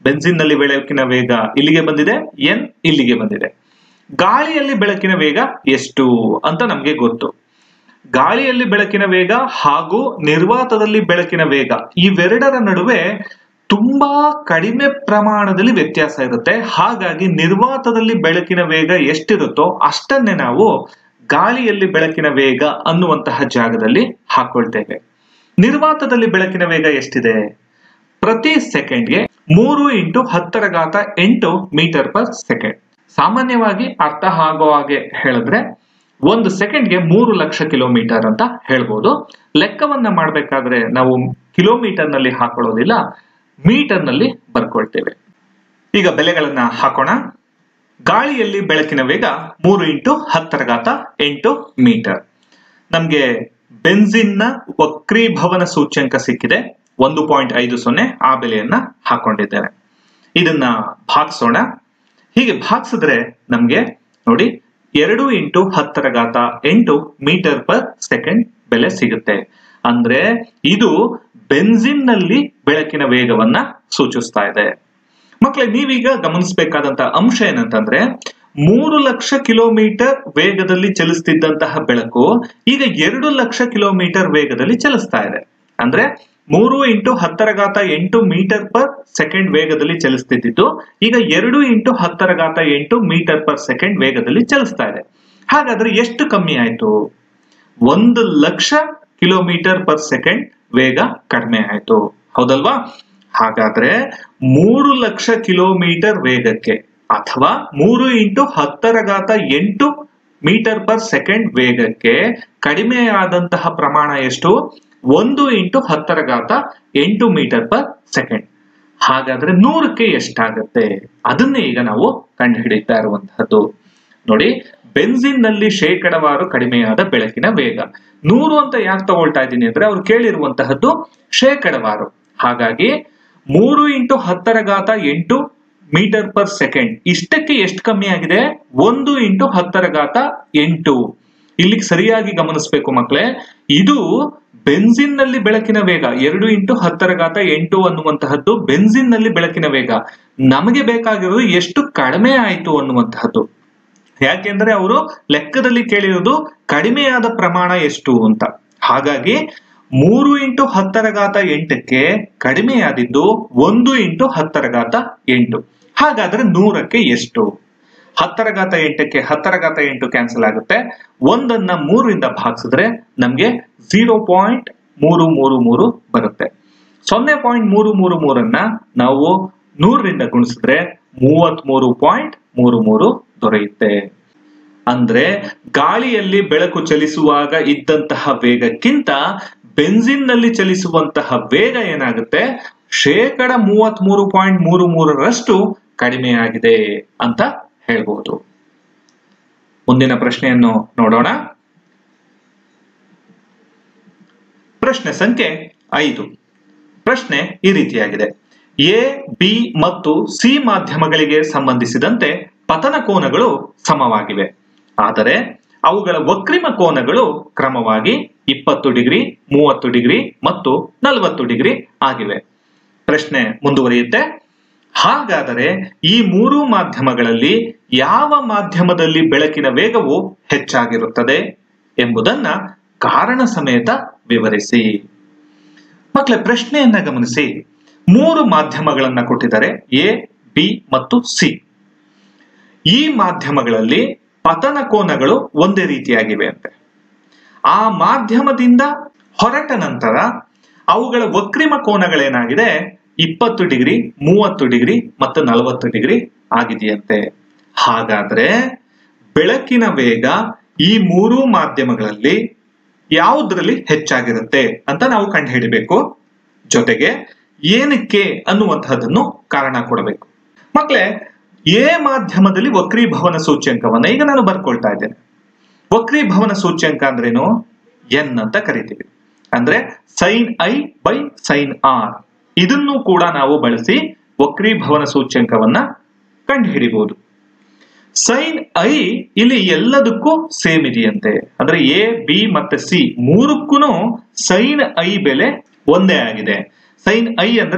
ಬೆನ್ಸಿನ್ ನಲ್ಲಿ ಬೆಳಕಿನ ವೇಗ ಇಲ್ಲಿಗೆ ಬಂದಿದೆ ಎನ್ ಇಲ್ಲಿಗೆ ಬಂದಿದೆ ಗಾಳಿಯಲ್ಲಿ ಬೆಳಕಿನ ವೇಗ ಎಷ್ಟು ಅಂತ ನಮ್ಗೆ ಗೊತ್ತು ಗಾಳಿಯಲ್ಲಿ ಬೆಳಕಿನ ವೇಗ ಹಾಗೂ ನಿರ್ವಾತದಲ್ಲಿ ಬೆಳಕಿನ ವೇಗ ಇವೆರಡರ ನಡುವೆ ತುಂಬಾ ಕಡಿಮೆ ಪ್ರಮಾಣದಲ್ಲಿ ವ್ಯತ್ಯಾಸ ಇರುತ್ತೆ ಹಾಗಾಗಿ ನಿರ್ವಾತದಲ್ಲಿ ಬೆಳಕಿನ ವೇಗ ಎಷ್ಟಿರುತ್ತೋ ಅಷ್ಟನ್ನೇ ನಾವು ಗಾಳಿಯಲ್ಲಿ ಬೆಳಕಿನ ವೇಗ ಅನ್ನುವಂತಹ ಜಾಗದಲ್ಲಿ ಹಾಕೊಳ್ತೇವೆ ನಿರ್ವಾತದಲ್ಲಿ ಬೆಳಕಿನ ವೇಗ ಎಷ್ಟಿದೆ ಪ್ರತಿ ಸೆಕೆಂಡ್ಗೆ ಮೂರು ಇಂಟು ಹತ್ತರ ಘಾತ ಎಂಟು ಮೀಟರ್ ಪರ್ ಸೆಕೆಂಡ್ ಸಾಮಾನ್ಯವಾಗಿ ಅರ್ಥ ಆಗೋ ಹಾಗೆ ಹೇಳಿದ್ರೆ ಒಂದು ಸೆಕೆಂಡ್ಗೆ ಮೂರು ಲಕ್ಷ ಕಿಲೋಮೀಟರ್ ಅಂತ ಹೇಳ್ಬೋದು ಲೆಕ್ಕವನ್ನ ಮಾಡಬೇಕಾದ್ರೆ ನಾವು ಕಿಲೋಮೀಟರ್ ನಲ್ಲಿ ಹಾಕೊಳ್ಳೋದಿಲ್ಲ ಮೀಟರ್ ನಲ್ಲಿ ಬರ್ಕೊಳ್ತೇವೆ ಈಗ ಬೆಲೆಗಳನ್ನ ಹಾಕೋಣ ಗಾಳಿಯಲ್ಲಿ ಬೆಳಕಿನ ವೇಗ ಮೂರು ಇಂಟು ಹತ್ತರ ಘಾತ ಎಂಟು ಮೀಟರ್ ನಮ್ಗೆ ಬೆನ್ಸಿನ್ನ ವಕ್ರೀಭವನ ಸೂಚ್ಯಂಕ ಸಿಕ್ಕಿದೆ ಒಂದು ಪಾಯಿಂಟ್ ಐದು ಸೊನ್ನೆ ಆ ಬೆಲೆಯನ್ನ ಹಾಕೊಂಡಿದ್ದೇನೆ ಇದನ್ನ ಭಾಗಿಸೋಣ ಹೀಗೆ ಭಾಗಿಸಿದ್ರೆ ನಮ್ಗೆ ನೋಡಿ ಎರಡು ಇಂಟು ಹತ್ತರ ಘಾತ ಎಂಟು ಮೀಟರ್ ಪರ್ ಸೆಕೆಂಡ್ ಬೆಲೆ ಸಿಗುತ್ತೆ ಅಂದ್ರೆ ಇದು ಬೆನ್ಸಿನ್ ನಲ್ಲಿ ಬೆಳಕಿನ ವೇಗವನ್ನ ಸೂಚಿಸ್ತಾ ಇದೆ ಮಕ್ಕಳೇ ನೀವೀಗ ಗಮನಿಸಬೇಕಾದಂತ ಅಂಶ ಏನಂತಂದ್ರೆ ಮೂರು ಲಕ್ಷ ಕಿಲೋಮೀಟರ್ ವೇಗದಲ್ಲಿ ಚಲಿಸ್ತಿದ್ದಂತಹ ಬೆಳಕು ಈಗ ಎರಡು ಲಕ್ಷ ಕಿಲೋಮೀಟರ್ ವೇಗದಲ್ಲಿ ಚಲಿಸ್ತಾ ಇದೆ ಅಂದ್ರೆ ಮೂರು ಇಂಟು ಹತ್ತರ ಘಾತ ಎಂಟು ಮೀಟರ್ ಪರ್ ಸೆಕೆಂಡ್ ವೇಗದಲ್ಲಿ ಚಲಿಸ್ತಿದ್ದು ಈಗ ಎರಡು ಇಂಟು ಹತ್ತರ ಘಾತ ಎಂಟು ಮೀಟರ್ ಪರ್ ಸೆಕೆಂಡ್ ವೇಗದಲ್ಲಿ ಚಲಿಸ್ತಾ ಇದೆ ಹಾಗಾದ್ರೆ ಎಷ್ಟು ಕಮ್ಮಿ ಆಯ್ತು ಒಂದು ಲಕ್ಷ ಕಿಲೋಮೀಟರ್ ಪರ್ ಸೆಕೆಂಡ್ ವೇಗ ಕಡಿಮೆ ಆಯ್ತು ಹೌದಲ್ವಾ ಹಾಗಾದ್ರೆ ಮೂರು ಲಕ್ಷ ಕಿಲೋಮೀಟರ್ ವೇಗಕ್ಕೆ ಅಥವಾ ಮೂರು ಇಂಟು ಹತ್ತರ ಘಾತ ಎಂಟು ಮೀಟರ್ ಪರ್ ಸೆಕೆಂಡ್ ವೇಗಕ್ಕೆ ಕಡಿಮೆಯಾದಂತಹ ಪ್ರಮಾಣ ಎಷ್ಟು ಒಂದು ಇಂಟು ಹತ್ತರ ಘಾತ ಎಂಟು ಮೀಟರ್ ಪರ್ ಸೆಕೆಂಡ್ ಹಾಗಾದ್ರೆ ನೂರಕ್ಕೆ ಎಷ್ಟಾಗತ್ತೆ ಅದನ್ನೇ ಈಗ ನಾವು ಕಂಡುಹಿಡಿತಾ ಇರುವಂತಹದ್ದು ನೋಡಿ ಬೆನ್ಸಿನ್ ನಲ್ಲಿ ಶೇಕಡವಾರು ಕಡಿಮೆಯಾದ ಬೆಳಕಿನ ವೇಗ ನೂರು ಅಂತ ಯಾಕೆ ತಗೊಳ್ತಾ ಇದ್ದೀನಿ ಅಂದ್ರೆ ಅವ್ರು ಕೇಳಿರುವಂತಹದ್ದು ಶೇಕಡವಾರು ಹಾಗಾಗಿ ಮೂರು ಇಂಟು ಹತ್ತರ ಘಾತ ಎಂಟು ಮೀಟರ್ ಪರ್ ಸೆಕೆಂಡ್ ಇಷ್ಟಕ್ಕೆ ಎಷ್ಟು ಕಮ್ಮಿ ಆಗಿದೆ ಒಂದು ಇಂಟು ಹತ್ತರ ಘಾತ ಎಂಟು ಇಲ್ಲಿಗೆ ಸರಿಯಾಗಿ ಗಮನಿಸಬೇಕು ಮಕ್ಕಳೇ ಇದು ಬೆನ್ಸಿನ್ ನಲ್ಲಿ ಬೆಳಕಿನ ವೇಗ ಎರಡು ಇಂಟು ಹತ್ತರ ಘಾತ ಎಂಟು ಅನ್ನುವಂತಹದ್ದು ಬೆನ್ಸಿನ್ ನಲ್ಲಿ ಬೆಳಕಿನ ವೇಗ ನಮಗೆ ಬೇಕಾಗಿರೋದು ಎಷ್ಟು ಕಡಿಮೆ ಆಯಿತು ಅನ್ನುವಂತಹದ್ದು ಯಾಕೆಂದ್ರೆ ಅವರು ಲೆಕ್ಕದಲ್ಲಿ ಕೇಳಿರೋದು ಕಡಿಮೆಯಾದ ಪ್ರಮಾಣ ಎಷ್ಟು ಅಂತ ಹಾಗಾಗಿ ಮೂರು ಇಂಟು ಹತ್ತರ ಘಾತ ಎಂಟಕ್ಕೆ ಕಡಿಮೆಯಾದಿದ್ದು ಒಂದು ಇಂಟು ಹತ್ತರ ಘಾತ ಎಂಟು ಹಾಗಾದ್ರೆ ನೂರಕ್ಕೆ ಎಷ್ಟು ಹತ್ತರ ಘಾತ ಎಂಟಕ್ಕೆ ಹತ್ತರ ಘಾತ ಎಂಟು ಕ್ಯಾನ್ಸಲ್ ಆಗುತ್ತೆ ಒಂದನ್ನ ಮೂರರಿಂದ ಭಾಗಿಸಿದ್ರೆ ನಮ್ಗೆ ಝೀರೋ ಪಾಯಿಂಟ್ ಮೂರು ಮೂರು ಮೂರು ಬರುತ್ತೆ ಸೊನ್ನೆ ಪಾಯಿಂಟ್ ಮೂರು ಮೂರು ಮೂರನ್ನ ನಾವು ನೂರರಿಂದ ಗುಣಿಸಿದ್ರೆ ಮೂವತ್ತ್ ಮೂರು ಪಾಯಿಂಟ್ ಮೂರು ಮೂರು ದೊರೆಯುತ್ತೆ ಅಂದ್ರೆ ಗಾಳಿಯಲ್ಲಿ ಬೆಳಕು ಚಲಿಸುವಾಗ ಇದ್ದಂತಹ ವೇಗಕ್ಕಿಂತ ಬೆನ್ಸಿನ್ ನಲ್ಲಿ ಚಲಿಸುವಂತಹ ವೇಗ ಏನಾಗುತ್ತೆ ಶೇಕಡ ಮೂವತ್ತ್ ಮೂರು ಪಾಯಿಂಟ್ ಮೂರು ಮೂರರಷ್ಟು ಕಡಿಮೆಯಾಗಿದೆ ಅಂತ ಹೇಳ್ಬಹುದು ಮುಂದಿನ ಪ್ರಶ್ನೆಯನ್ನು ನೋಡೋಣ ಪ್ರಶ್ನೆ ಸಂಖ್ಯೆ ಐದು ಪ್ರಶ್ನೆ ಈ ರೀತಿಯಾಗಿದೆ ಎ ಬಿ ಮತ್ತು ಸಿ ಮಾಧ್ಯಮಗಳಿಗೆ ಸಂಬಂಧಿಸಿದಂತೆ ಪತನ ಕೋನಗಳು ಸಮವಾಗಿವೆ ಆದರೆ ಅವುಗಳ ವಕ್ರಿಮ ಕೋನಗಳು ಕ್ರಮವಾಗಿ ಇಪ್ಪತ್ತು ಡಿಗ್ರಿ ಮೂವತ್ತು ಡಿಗ್ರಿ ಮತ್ತು ನಲವತ್ತು ಡಿಗ್ರಿ ಆಗಿವೆ ಪ್ರಶ್ನೆ ಮುಂದುವರಿಯುತ್ತೆ ಹಾಗಾದರೆ ಈ ಮೂರು ಮಾಧ್ಯಮಗಳಲ್ಲಿ ಯಾವ ಮಾಧ್ಯಮದಲ್ಲಿ ಬೆಳಕಿನ ವೇಗವು ಹೆಚ್ಚಾಗಿರುತ್ತದೆ ಎಂಬುದನ್ನ ಕಾರಣ ಸಮೇತ ವಿವರಿಸಿ ಮಕ್ಕಳ ಪ್ರಶ್ನೆಯನ್ನ ಗಮನಿಸಿ ಮೂರು ಮಾಧ್ಯಮಗಳನ್ನ ಕೊಟ್ಟಿದ್ದಾರೆ ಎ ಬಿ ಮತ್ತು ಸಿ ಈ ಮಾಧ್ಯಮಗಳಲ್ಲಿ ಪತನ ಕೋನಗಳು ಒಂದೇ ರೀತಿಯಾಗಿವೆ ಅಂತೆ ಆ ಮಾಧ್ಯಮದಿಂದ ಹೊರಟ ನಂತರ ಅವುಗಳ ವಕ್ರಿಮ ಕೋನಗಳೇನಾಗಿದೆ ಇಪ್ಪತ್ತು ಡಿಗ್ರಿ ಮೂವತ್ತು ಡಿಗ್ರಿ ಮತ್ತು ನಲವತ್ತು ಡಿಗ್ರಿ ಆಗಿದೆಯಂತೆ ಹಾಗಾದ್ರೆ ಬೆಳಕಿನ ವೇಗ ಈ ಮೂರು ಮಾಧ್ಯಮಗಳಲ್ಲಿ ಯಾವುದರಲ್ಲಿ ಹೆಚ್ಚಾಗಿರುತ್ತೆ ಅಂತ ನಾವು ಕಂಡುಹಿಡಿಬೇಕು ಜೊತೆಗೆ ಏನಕ್ಕೆ ಅನ್ನುವಂತಹದನ್ನು ಕಾರಣ ಕೊಡಬೇಕು ಮಕ್ಕಳೇ ಎ ಮಾಧ್ಯಮದಲ್ಲಿ ವಕ್ರೀಭವನ ಸೂಚ್ಯಂಕವನ್ನ ಈಗ ನಾನು ಬರ್ಕೊಳ್ತಾ ಇದ್ದೇನೆ ವಕ್ರೀಭವನ ಸೂಚ್ಯಂಕ ಅಂದ್ರೇನು ಎನ್ ಅಂತ ಕರಿತೀವಿ ಅಂದ್ರೆ sine I by sine R ಇದನ್ನು ಕೂಡ ನಾವು ಬಳಸಿ ವಕ್ರೀಭವನ ಸೂಚ್ಯಂಕವನ್ನ ಕಂಡುಹಿಡಿಬಹುದು ಸೈನ್ ಐ ಇಲ್ಲಿ ಎಲ್ಲದಕ್ಕೂ ಸೇಮ್ ಇದೆಯಂತೆ ಅಂದ್ರೆ ಎ ಬಿ ಮತ್ತೆ ಸಿ ಮೂರಕ್ಕೂ ಸೈನ್ ಐ ಬೆಲೆ ಒಂದೇ ಆಗಿದೆ ಸೈನ್ ಐ ಅಂದ್ರೆ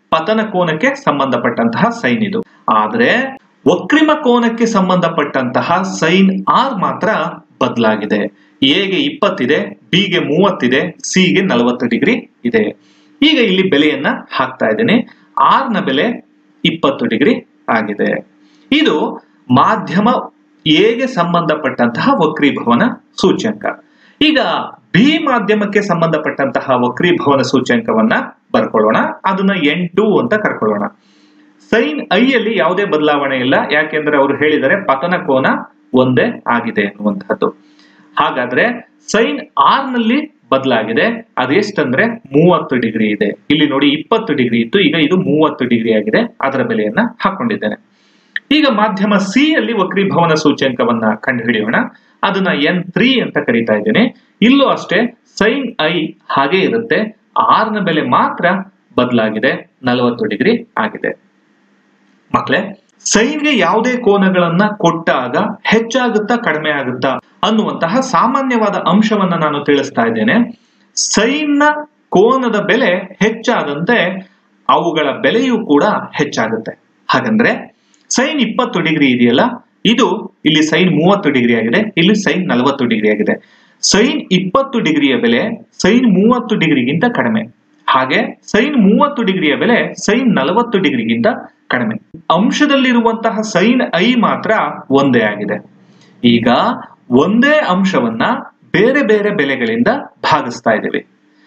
ಪತನ ಕೋನಕ್ಕೆ ಸಂಬಂಧಪಟ್ಟಂತಹ ಸೈನ್ ಇದು ಆದ್ರೆ ವಕ್ರಿಮ ಕೋನಕ್ಕೆ ಸಂಬಂಧಪಟ್ಟಂತಹ ಸೈನ್ ಆರ್ ಮಾತ್ರ ಬದಲಾಗಿದೆ ಎಗೆ ಇಪ್ಪತ್ತಿದೆ ಬಿಗೆ ಮೂವತ್ತಿದೆ ಸಿಗೆ ನಲವತ್ತು ಡಿಗ್ರಿ ಇದೆ ಈಗ ಇಲ್ಲಿ ಬೆಲೆಯನ್ನ ಹಾಕ್ತಾ ಇದ್ದೇನೆ ಆರ್ ನ ಬೆಲೆ ಇಪ್ಪತ್ತು ಡಿಗ್ರಿ ಆಗಿದೆ ಇದು ಮಾಧ್ಯಮ ಎಗೆ ಸಂಬಂಧಪಟ್ಟಂತಹ ವಕ್ರೀಭವನ ಸೂಚ್ಯಂಕ ಈಗ ಬಿ ಮಾಧ್ಯಮಕ್ಕೆ ಸಂಬಂಧಪಟ್ಟಂತಹ ವಕ್ರೀಭವನ ಸೂಚ್ಯಂಕವನ್ನ ಬರ್ಕೊಳ್ಳೋಣ ಅದನ್ನ ಎಂಟು ಅಂತ ಕರ್ಕೊಳ್ಳೋಣ ಸೈನ್ ಐ ಅಲ್ಲಿ ಯಾವುದೇ ಬದಲಾವಣೆ ಇಲ್ಲ ಯಾಕೆಂದ್ರೆ ಅವರು ಹೇಳಿದರೆ ಪತನ ಕೋನ ಒಂದೇ ಆಗಿದೆ ಅನ್ನುವಂತಹದ್ದು ಹಾಗಾದ್ರೆ ಸೈನ್ ಆರ್ ನಲ್ಲಿ ಬದಲಾಗಿದೆ ಅದೆಷ್ಟಂದ್ರೆ ಮೂವತ್ತು ಡಿಗ್ರಿ ಇದೆ ಇಲ್ಲಿ ನೋಡಿ ಇಪ್ಪತ್ತು ಡಿಗ್ರಿ ಇತ್ತು ಈಗ ಇದು ಮೂವತ್ತು ಡಿಗ್ರಿ ಆಗಿದೆ ಅದರ ಬೆಲೆಯನ್ನ ಹಾಕೊಂಡಿದ್ದೇನೆ ಈಗ ಮಾಧ್ಯಮ ಸಿ ಅಲ್ಲಿ ವಕ್ರೀಭವನ ಸೂಚ್ಯಂಕವನ್ನ ಕಂಡುಹಿಡಿಯೋಣ ಅದನ್ನ ಎನ್ ತ್ರೀ ಅಂತ ಕರಿತಾ ಇದ್ದೇನೆ ಇಲ್ಲೂ ಅಷ್ಟೇ ಸೈನ್ ಐ ಹಾಗೆ ಇರುತ್ತೆ ಆರ್ ನ ಬೆಲೆ ಮಾತ್ರ ಬದಲಾಗಿದೆ ನಲವತ್ತು ಡಿಗ್ರಿ ಆಗಿದೆ ಮಕ್ಕಳೇ ಸೈನ್ಗೆ ಯಾವುದೇ ಕೋನಗಳನ್ನ ಕೊಟ್ಟಾಗ ಹೆಚ್ಚಾಗುತ್ತಾ ಕಡಿಮೆ ಆಗುತ್ತಾ ಅನ್ನುವಂತಹ ಸಾಮಾನ್ಯವಾದ ಅಂಶವನ್ನ ನಾನು ತಿಳಿಸ್ತಾ ಇದ್ದೇನೆ ಸೈನ್ನ ಕೋನದ ಬೆಲೆ ಹೆಚ್ಚಾದಂತೆ ಅವುಗಳ ಬೆಲೆಯೂ ಕೂಡ ಹೆಚ್ಚಾಗುತ್ತೆ ಹಾಗಂದ್ರೆ ಸೈನ್ ಇಪ್ಪತ್ತು ಡಿಗ್ರಿ ಇದೆಯಲ್ಲ ಇದು ಇಲ್ಲಿ ಸೈನ್ ಮೂವತ್ತು ಡಿಗ್ರಿ ಆಗಿದೆ ಇಲ್ಲಿ ಸೈನ್ ನಲವತ್ತು ಡಿಗ್ರಿ ಆಗಿದೆ ಸೈನ್ ಇಪ್ಪತ್ತು ಡಿಗ್ರಿಯ ಬೆಲೆ ಸೈನ್ ಮೂವತ್ತು ಡಿಗ್ರಿಗಿಂತ ಕಡಿಮೆ ಹಾಗೆ ಸೈನ್ ಮೂವತ್ತು ಡಿಗ್ರಿಯ ಬೆಲೆ ಸೈನ್ ನಲವತ್ತು ಡಿಗ್ರಿಗಿಂತ ಕಡಿಮೆ ಅಂಶದಲ್ಲಿರುವಂತಹ ಸೈನ್ ಐ ಮಾತ್ರ ಒಂದೇ ಆಗಿದೆ ಈಗ ಒಂದೇ ಅಂಶವನ್ನ ಬೇರೆ ಬೇರೆ ಬೆಲೆಗಳಿಂದ ಭಾಗಿಸ್ತಾ ಇದ್ದೇವೆ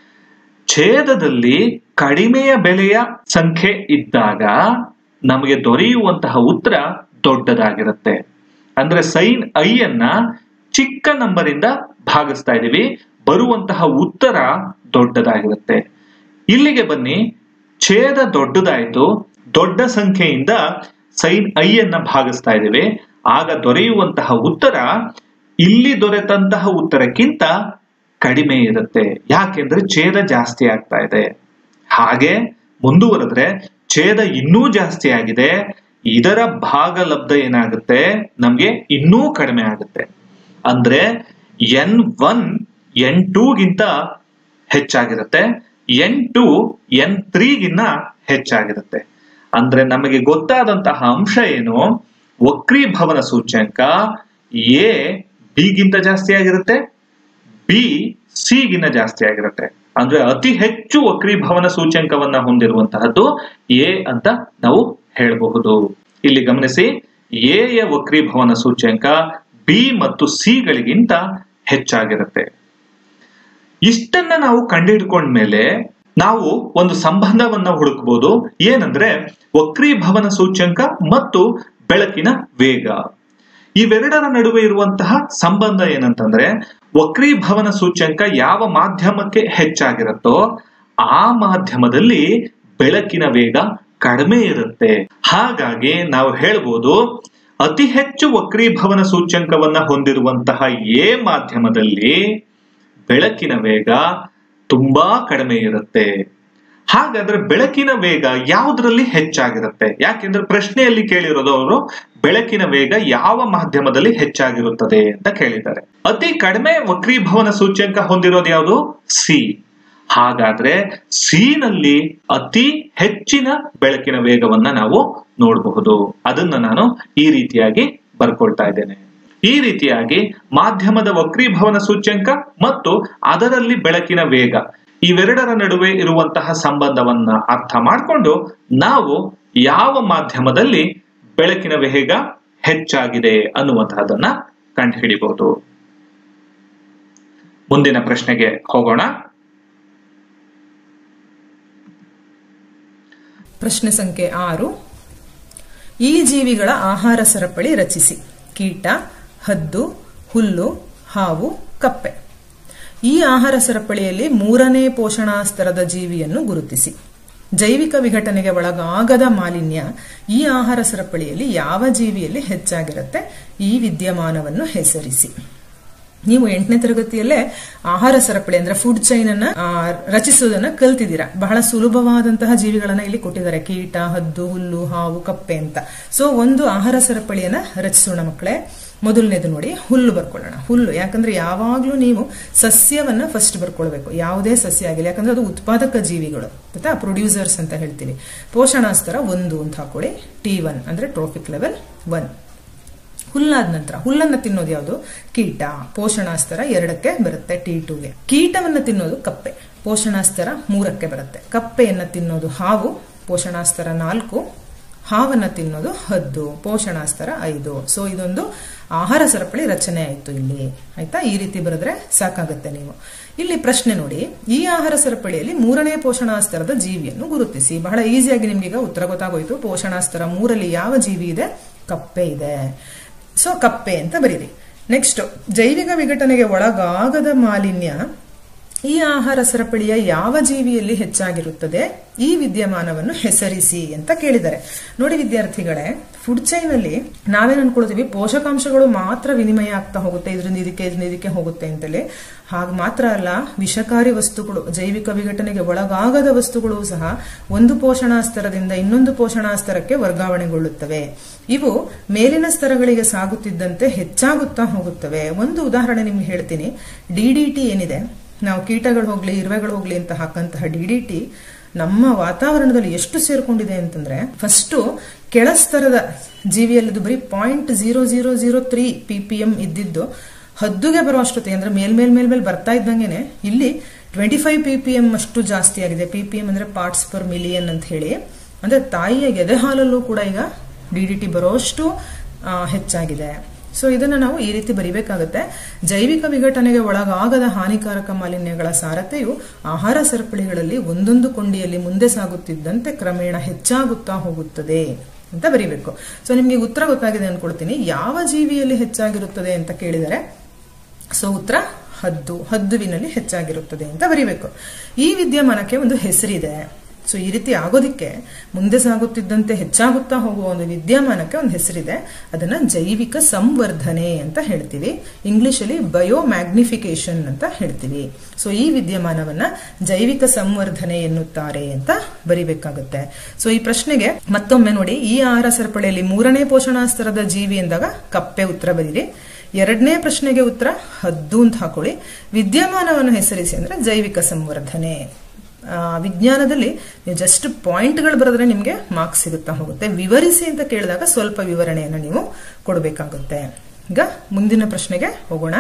ಛೇದದಲ್ಲಿ ಕಡಿಮೆಯ ಬೆಲೆಯ ಸಂಖ್ಯೆ ಇದ್ದಾಗ ನಮಗೆ ದೊರೆಯುವಂತಹ ಉತ್ತರ ದೊಡ್ಡದಾಗಿರುತ್ತೆ ಅಂದ್ರೆ ಸೈನ್ ಐ ಅನ್ನ ಚಿಕ್ಕ ನಂಬರ್ ಇಂದ ಭಾಗಿಸ್ತಾ ಇದೀವಿ ಬರುವಂತಹ ಉತ್ತರ ದೊಡ್ಡದಾಗಿರುತ್ತೆ ಇಲ್ಲಿಗೆ ಬನ್ನಿ ಛೇದ ದೊಡ್ಡದಾಯ್ತು ದೊಡ್ಡ ಸಂಖ್ಯೆಯಿಂದ ಸೈನ್ ಐ ಅನ್ನ ಭಾಗಿಸ್ತಾ ಇದ್ದೇವೆ ಆಗ ದೊರೆಯುವಂತಹ ಉತ್ತರ ಇಲ್ಲಿ ದೊರೆತಂತಹ ಉತ್ತರಕ್ಕಿಂತ ಕಡಿಮೆ ಇರುತ್ತೆ ಯಾಕೆಂದ್ರೆ ಛೇದ ಜಾಸ್ತಿ ಆಗ್ತಾ ಇದೆ ಹಾಗೆ ಮುಂದುವರೆದ್ರೆ ಛೇದ ಇನ್ನೂ ಜಾಸ್ತಿ ಆಗಿದೆ ಇದರ ಭಾಗಲಬ್ಧ ಏನಾಗುತ್ತೆ ನಮ್ಗೆ ಇನ್ನೂ ಕಡಿಮೆ ಆಗುತ್ತೆ ಅಂದ್ರೆ ಎನ್ ಒನ್ ಎನ್ ಟೂಗಿಂತ ಹೆಚ್ಚಾಗಿರುತ್ತೆ ಎನ್ ಟು ಎನ್ ತ್ರೀಗಿನ್ನ ಹೆಚ್ಚಾಗಿರುತ್ತೆ ಅಂದ್ರೆ ನಮಗೆ ಗೊತ್ತಾದಂತಹ ಅಂಶ ಏನು ವಕ್ರೀಭವನ ಸೂಚ್ಯಂಕ ಎ ಬಿಗಿಂತ ಜಾಸ್ತಿ ಆಗಿರುತ್ತೆ ಬಿ ಸಿಗಿನ್ನ ಜಾಸ್ತಿ ಆಗಿರುತ್ತೆ ಅಂದ್ರೆ ಅತಿ ಹೆಚ್ಚು ವಕ್ರೀಭವನ ಸೂಚ್ಯಂಕವನ್ನ ಹೊಂದಿರುವಂತಹದ್ದು ಎ ಅಂತ ನಾವು ಹೇಳಬಹುದು ಇಲ್ಲಿ ಗಮನಿಸಿ ಎ ಯ ವಕ್ರೀಭವನ ಸೂಚ್ಯಂಕ ಬಿ ಮತ್ತು ಸಿ ಗಳಿಗಿಂತ ಹೆಚ್ಚಾಗಿರುತ್ತೆ ಇಷ್ಟನ್ನ ನಾವು ಕಂಡುಹಿಡ್ಕೊಂಡ್ಮೇಲೆ ನಾವು ಒಂದು ಸಂಬಂಧವನ್ನ ಹುಡುಕಬಹುದು ಏನಂದ್ರೆ ವಕ್ರೀಭವನ ಸೂಚ್ಯಂಕ ಮತ್ತು ಬೆಳಕಿನ ವೇಗ ಇವೆರಡರ ನಡುವೆ ಇರುವಂತಹ ಸಂಬಂಧ ಏನಂತಂದ್ರೆ ವಕ್ರೀಭವನ ಸೂಚ್ಯಂಕ ಯಾವ ಮಾಧ್ಯಮಕ್ಕೆ ಹೆಚ್ಚಾಗಿರುತ್ತೋ ಆ ಮಾಧ್ಯಮದಲ್ಲಿ ಬೆಳಕಿನ ವೇಗ ಕಡಿಮೆ ಇರುತ್ತೆ ಹಾಗಾಗಿ ನಾವು ಹೇಳ್ಬೋದು ಅತಿ ಹೆಚ್ಚು ವಕ್ರೀಭವನ ಸೂಚ್ಯಂಕವನ್ನ ಹೊಂದಿರುವಂತಹ ಎ ಮಾಧ್ಯಮದಲ್ಲಿ ಬೆಳಕಿನ ವೇಗ ತುಂಬಾ ಕಡಿಮೆ ಇರುತ್ತೆ ಹಾಗಾದ್ರೆ ಬೆಳಕಿನ ವೇಗ ಯಾವುದರಲ್ಲಿ ಹೆಚ್ಚಾಗಿರುತ್ತೆ ಯಾಕೆಂದ್ರೆ ಪ್ರಶ್ನೆಯಲ್ಲಿ ಕೇಳಿರೋದು ಅವರು ಬೆಳಕಿನ ವೇಗ ಯಾವ ಮಾಧ್ಯಮದಲ್ಲಿ ಹೆಚ್ಚಾಗಿರುತ್ತದೆ ಅಂತ ಕೇಳಿದ್ದಾರೆ ಅತಿ ಕಡಿಮೆ ವಕ್ರೀಭವನ ಸೂಚ್ಯಂಕ ಹೊಂದಿರೋದು ಯಾವುದು ಸಿ ಹಾಗಾದ್ರೆ ಸಿ ನಲ್ಲಿ ಅತಿ ಹೆಚ್ಚಿನ ಬೆಳಕಿನ ವೇಗವನ್ನ ನಾವು ನೋಡಬಹುದು ಅದನ್ನ ನಾನು ಈ ರೀತಿಯಾಗಿ ಬರ್ಕೊಳ್ತಾ ಇದ್ದೇನೆ ಈ ರೀತಿಯಾಗಿ ಮಾಧ್ಯಮದ ವಕ್ರೀಭವನ ಸೂಚ್ಯಂಕ ಮತ್ತು ಅದರಲ್ಲಿ ಬೆಳಕಿನ ವೇಗ ಇವೆರಡರ ನಡುವೆ ಇರುವಂತಹ ಸಂಬಂಧವನ್ನ ಅರ್ಥ ಮಾಡಿಕೊಂಡು ನಾವು ಯಾವ ಮಾಧ್ಯಮದಲ್ಲಿ ಬೆಳಕಿನ ವೇಗ ಹೆಚ್ಚಾಗಿದೆ ಅನ್ನುವಂತಹದನ್ನ ಕಂಡುಹಿಡಿಬಹುದು ಮುಂದಿನ ಪ್ರಶ್ನೆಗೆ ಹೋಗೋಣ ಪ್ರಶ್ನೆ ಸಂಖ್ಯೆ ಆರು ಈ ಜೀವಿಗಳ ಆಹಾರ ಸರಪಳಿ ರಚಿಸಿ ಕೀಟ ಹದ್ದು ಹುಲ್ಲು ಹಾವು ಕಪ್ಪೆ ಈ ಆಹಾರ ಸರಪಳಿಯಲ್ಲಿ ಮೂರನೇ ಪೋಷಣಾ ಸ್ತರದ ಜೀವಿಯನ್ನು ಗುರುತಿಸಿ ಜೈವಿಕ ವಿಘಟನೆಗೆ ಒಳಗಾಗದ ಮಾಲಿನ್ಯ ಈ ಆಹಾರ ಸರಪಳಿಯಲ್ಲಿ ಯಾವ ಜೀವಿಯಲ್ಲಿ ಹೆಚ್ಚಾಗಿರುತ್ತೆ ಈ ವಿದ್ಯಮಾನವನ್ನು ಹೆಸರಿಸಿ ನೀವು ಎಂಟನೇ ತರಗತಿಯಲ್ಲೇ ಆಹಾರ ಸರಪಳಿ ಅಂದ್ರೆ ಫುಡ್ ಚೈನ್ ಅನ್ನ ಆ, ರಚಿಸುವುದನ್ನ ಕಲ್ತಿದ್ದೀರಾ ಬಹಳ ಸುಲಭವಾದಂತಹ ಜೀವಿಗಳನ್ನ ಇಲ್ಲಿ ಕೊಟ್ಟಿದ್ದಾರೆ ಕೀಟ ಹದ್ದು ಹುಲ್ಲು ಹಾವು ಕಪ್ಪೆ ಅಂತ ಸೊ ಒಂದು ಆಹಾರ ಸರಪಳಿಯನ್ನ ರಚಿಸೋಣ ಮಕ್ಕಳೇ ಮೊದಲನೇದು ನೋಡಿ ಹುಲ್ಲು ಬರ್ಕೊಳ್ಳೋಣ ಹುಲ್ಲು ಯಾಕಂದ್ರೆ ಯಾವಾಗ್ಲೂ ನೀವು ಸಸ್ಯವನ್ನ ಫಸ್ಟ್ ಬರ್ಕೊಳ್ಬೇಕು ಯಾವುದೇ ಸಸ್ಯ ಆಗಿಲ್ಲ ಯಾಕಂದ್ರೆ ಅದು ಉತ್ಪಾದಕ ಜೀವಿಗಳು ಗೊತ್ತಾ ಪ್ರೊಡ್ಯೂಸರ್ಸ್ ಅಂತ ಹೇಳ್ತೀವಿ ಪೋಷಣಾಸ್ತರ ಒಂದು ಅಂತ ಹಾಕೊಳ್ಳಿ ಟಿ ಒನ್ ಅಂದ್ರೆ ಟ್ರೋಫಿಕ್ ಲೆವೆಲ್ ಒನ್ ಹುಲ್ಲಾದ ನಂತರ ಹುಲ್ಲನ್ನ ತಿನ್ನೋದು ಯಾವುದು ಕೀಟ ಪೋಷಣಾಸ್ತರ ಎರಡಕ್ಕೆ ಬರುತ್ತೆ ಟಿ ಟೂಗೆ ಕೀಟವನ್ನ ತಿನ್ನೋದು ಕಪ್ಪೆ ಪೋಷಣಾಸ್ತರ ಮೂರಕ್ಕೆ ಬರುತ್ತೆ ಕಪ್ಪೆಯನ್ನ ತಿನ್ನೋದು ಹಾವು ಪೋಷಣಾಸ್ತರ ನಾಲ್ಕು ಹಾವನ್ನ ತಿನ್ನೋದು ಹದ್ದು ಪೋಷಣಾಸ್ತರ ಐದು ಸೊ ಇದೊಂದು ಆಹಾರ ಸರಪಳಿ ರಚನೆ ಆಯ್ತು ಇಲ್ಲಿ ಆಯ್ತಾ ಈ ರೀತಿ ಬರೆದ್ರೆ ಸಾಕಾಗುತ್ತೆ ನೀವು ಇಲ್ಲಿ ಪ್ರಶ್ನೆ ನೋಡಿ ಈ ಆಹಾರ ಸರಪಳಿಯಲ್ಲಿ ಮೂರನೇ ಪೋಷಣಾಸ್ತರದ ಜೀವಿಯನ್ನು ಗುರುತಿಸಿ ಬಹಳ ಈಸಿಯಾಗಿ ನಿಮ್ಗೀಗ ಉತ್ತರ ಗೊತ್ತಾಗೋಯ್ತು ಪೋಷಣಾಸ್ತರ ಮೂರಲ್ಲಿ ಯಾವ ಜೀವಿ ಇದೆ ಕಪ್ಪೆ ಇದೆ ಸೊ ಕಪ್ಪೆ ಅಂತ ಬರೀರಿ ನೆಕ್ಸ್ಟ್ ಜೈವಿಕ ವಿಘಟನೆಗೆ ಒಳಗಾಗದ ಮಾಲಿನ್ಯ ಈ ಆಹಾರ ಸರಪಳಿಯ ಯಾವ ಜೀವಿಯಲ್ಲಿ ಹೆಚ್ಚಾಗಿರುತ್ತದೆ ಈ ವಿದ್ಯಮಾನವನ್ನು ಹೆಸರಿಸಿ ಅಂತ ಕೇಳಿದ್ದಾರೆ ನೋಡಿ ವಿದ್ಯಾರ್ಥಿಗಳೇ ಫುಡ್ ಚೈನ್ ಅಲ್ಲಿ ನಾವೇನ್ ಅನ್ಕೊಳ್ತೀವಿ ಪೋಷಕಾಂಶಗಳು ಮಾತ್ರ ವಿನಿಮಯ ಆಗ್ತಾ ಹೋಗುತ್ತೆ ಇದರಿಂದ ಇದಕ್ಕೆ ಇದರಿಂದ ಇದಕ್ಕೆ ಹೋಗುತ್ತೆ ಅಂತೇಳಿ ಹಾಗೆ ಮಾತ್ರ ಅಲ್ಲ ವಿಷಕಾರಿ ವಸ್ತುಗಳು ಜೈವಿಕ ವಿಘಟನೆಗೆ ಒಳಗಾಗದ ವಸ್ತುಗಳು ಸಹ ಒಂದು ಪೋಷಣಾ ಸ್ತರದಿಂದ ಇನ್ನೊಂದು ಪೋಷಣಾ ಸ್ತರಕ್ಕೆ ವರ್ಗಾವಣೆಗೊಳ್ಳುತ್ತವೆ ಇವು ಮೇಲಿನ ಸ್ತರಗಳಿಗೆ ಸಾಗುತ್ತಿದ್ದಂತೆ ಹೆಚ್ಚಾಗುತ್ತಾ ಹೋಗುತ್ತವೆ ಒಂದು ಉದಾಹರಣೆ ನಿಮ್ಗೆ ಹೇಳ್ತೀನಿ ಡಿಡಿಟಿ ಏನಿದೆ ನಾವು ಕೀಟಗಳು ಹೋಗ್ಲಿ ಇರುವೆಗಳು ಹೋಗ್ಲಿ ಅಂತ ಹಾಕಂತಹ ಡಿಡಿಟಿ ನಮ್ಮ ವಾತಾವರಣದಲ್ಲಿ ಎಷ್ಟು ಸೇರ್ಕೊಂಡಿದೆ ಅಂತಂದ್ರೆ ಫಸ್ಟ್ ಕೆಳಸ್ತರದ ಜೀವಿಯಲ್ಲಿ ಅದು ಬರೀ point zero zero zero three P P M ಇದ್ದಿದ್ದು ಹದ್ದುಗೆ ಬರೋ ಅಷ್ಟೊತ್ತಿಗೆ ಅಂದ್ರೆ ಮೇಲ್ ಮೇಲ್ ಮೇಲ್ ಮೇಲ್ ಬರ್ತಾ ಇದ್ದಂಗೆನೆ ಇಲ್ಲಿ twenty five P P M ಅಷ್ಟು ಜಾಸ್ತಿ ಆಗಿದೆ ಪಿ ಪಿ ಎಂ ಅಂದ್ರೆ ಪಾರ್ಟ್ಸ್ ಪರ್ ಮಿಲಿಯನ್ ಅಂತ ಹೇಳಿ ಅಂದ್ರೆ ತಾಯಿಯ ಎದೆ ಹಾಲಲ್ಲೂ ಕೂಡ ಈಗ ಡಿ ಡಿ ಟಿ ಬರೋಷ್ಟು ಆ, ಹೆಚ್ಚಾಗಿದೆ ಸೊ ಇದನ್ನ ನಾವು ಈ ರೀತಿ ಬರಿಬೇಕಾಗುತ್ತೆ ಜೈವಿಕ ವಿಘಟನೆಗೆ ಒಳಗಾಗದ ಹಾನಿಕಾರಕ ಮಾಲಿನ್ಯಗಳ ಸಾರತೆಯು ಆಹಾರ ಸರಪಳಿಗಳಲ್ಲಿ ಒಂದೊಂದು ಕೊಂಡಿಯಲ್ಲಿ ಮುಂದೆ ಸಾಗುತ್ತಿದ್ದಂತೆ ಕ್ರಮೇಣ ಹೆಚ್ಚಾಗುತ್ತಾ ಹೋಗುತ್ತದೆ ಅಂತ ಬರಿಬೇಕು ಸೊ ನಿಮ್ಗೆ ಉತ್ತರ ಗೊತ್ತಾಗಿದೆ ಅನ್ಕೊಳ್ತೀನಿ ಯಾವ ಜೀವಿಯಲ್ಲಿ ಹೆಚ್ಚಾಗಿರುತ್ತದೆ ಅಂತ ಕೇಳಿದರೆ ಸೊ ಉತ್ತರ ಹದ್ದು ಹದ್ದುವಿನಲ್ಲಿ ಹೆಚ್ಚಾಗಿರುತ್ತದೆ ಅಂತ ಬರಿಬೇಕು ಈ ವಿದ್ಯಮಾನಕ್ಕೆ ಒಂದು ಹೆಸರಿದೆ ಸೊ ಈ ರೀತಿ ಆಗೋದಿಕ್ಕೆ ಮುಂದೆ ಸಾಗುತ್ತಿದ್ದಂತೆ ಹೆಚ್ಚಾಗುತ್ತಾ ಹೋಗುವ ಒಂದು ವಿದ್ಯಮಾನಕ್ಕೆ ಒಂದು ಹೆಸರಿದೆ ಅದನ್ನ ಜೈವಿಕ ಸಂವರ್ಧನೆ ಅಂತ ಹೇಳ್ತೀವಿ ಇಂಗ್ಲಿಷ್ ಅಲ್ಲಿ ಬಯೋ ಮ್ಯಾಗ್ನಿಫಿಕೇಶನ್ ಅಂತ ಹೇಳ್ತೀವಿ ಸೊ ಈ ವಿದ್ಯಮಾನವನ್ನ ಜೈವಿಕ ಸಂವರ್ಧನೆ ಎನ್ನುತ್ತಾರೆ ಅಂತ ಬರಿಬೇಕಾಗುತ್ತೆ ಸೊ ಈ ಪ್ರಶ್ನೆಗೆ ಮತ್ತೊಮ್ಮೆ ನೋಡಿ ಈ ಆಹಾರ ಸರಪಳಿಯಲ್ಲಿ ಮೂರನೇ ಪೋಷಣಾಸ್ತರದ ಜೀವಿ ಎಂದಾಗ ಕಪ್ಪೆ ಉತ್ತರ ಬರೀರಿ ಎರಡನೇ ಪ್ರಶ್ನೆಗೆ ಉತ್ತರ ಹದ್ದು ಅಂತ ಹಾಕೊಳ್ಳಿ ವಿದ್ಯಮಾನವನ್ನು ಹೆಸರಿಸಿ ಅಂದ್ರೆ ಜೈವಿಕ ಸಂವರ್ಧನೆ ಆ, ವಿಜ್ಞಾನದಲ್ಲಿ ನೀವು ಜಸ್ಟ್ ಪಾಯಿಂಟ್ಗಳು ಬರೆದ್ರೆ ನಿಮಗೆ ಮಾರ್ಕ್ಸ್ ಸಿಗುತ್ತಾ ಹೋಗುತ್ತೆ ವಿವರಿಸಿ ಅಂತ ಕೇಳಿದಾಗ ಸ್ವಲ್ಪ ವಿವರಣೆಯನ್ನು ನೀವು ಕೊಡಬೇಕಾಗುತ್ತೆ ಈಗ ಮುಂದಿನ ಪ್ರಶ್ನೆಗೆ ಹೋಗೋಣ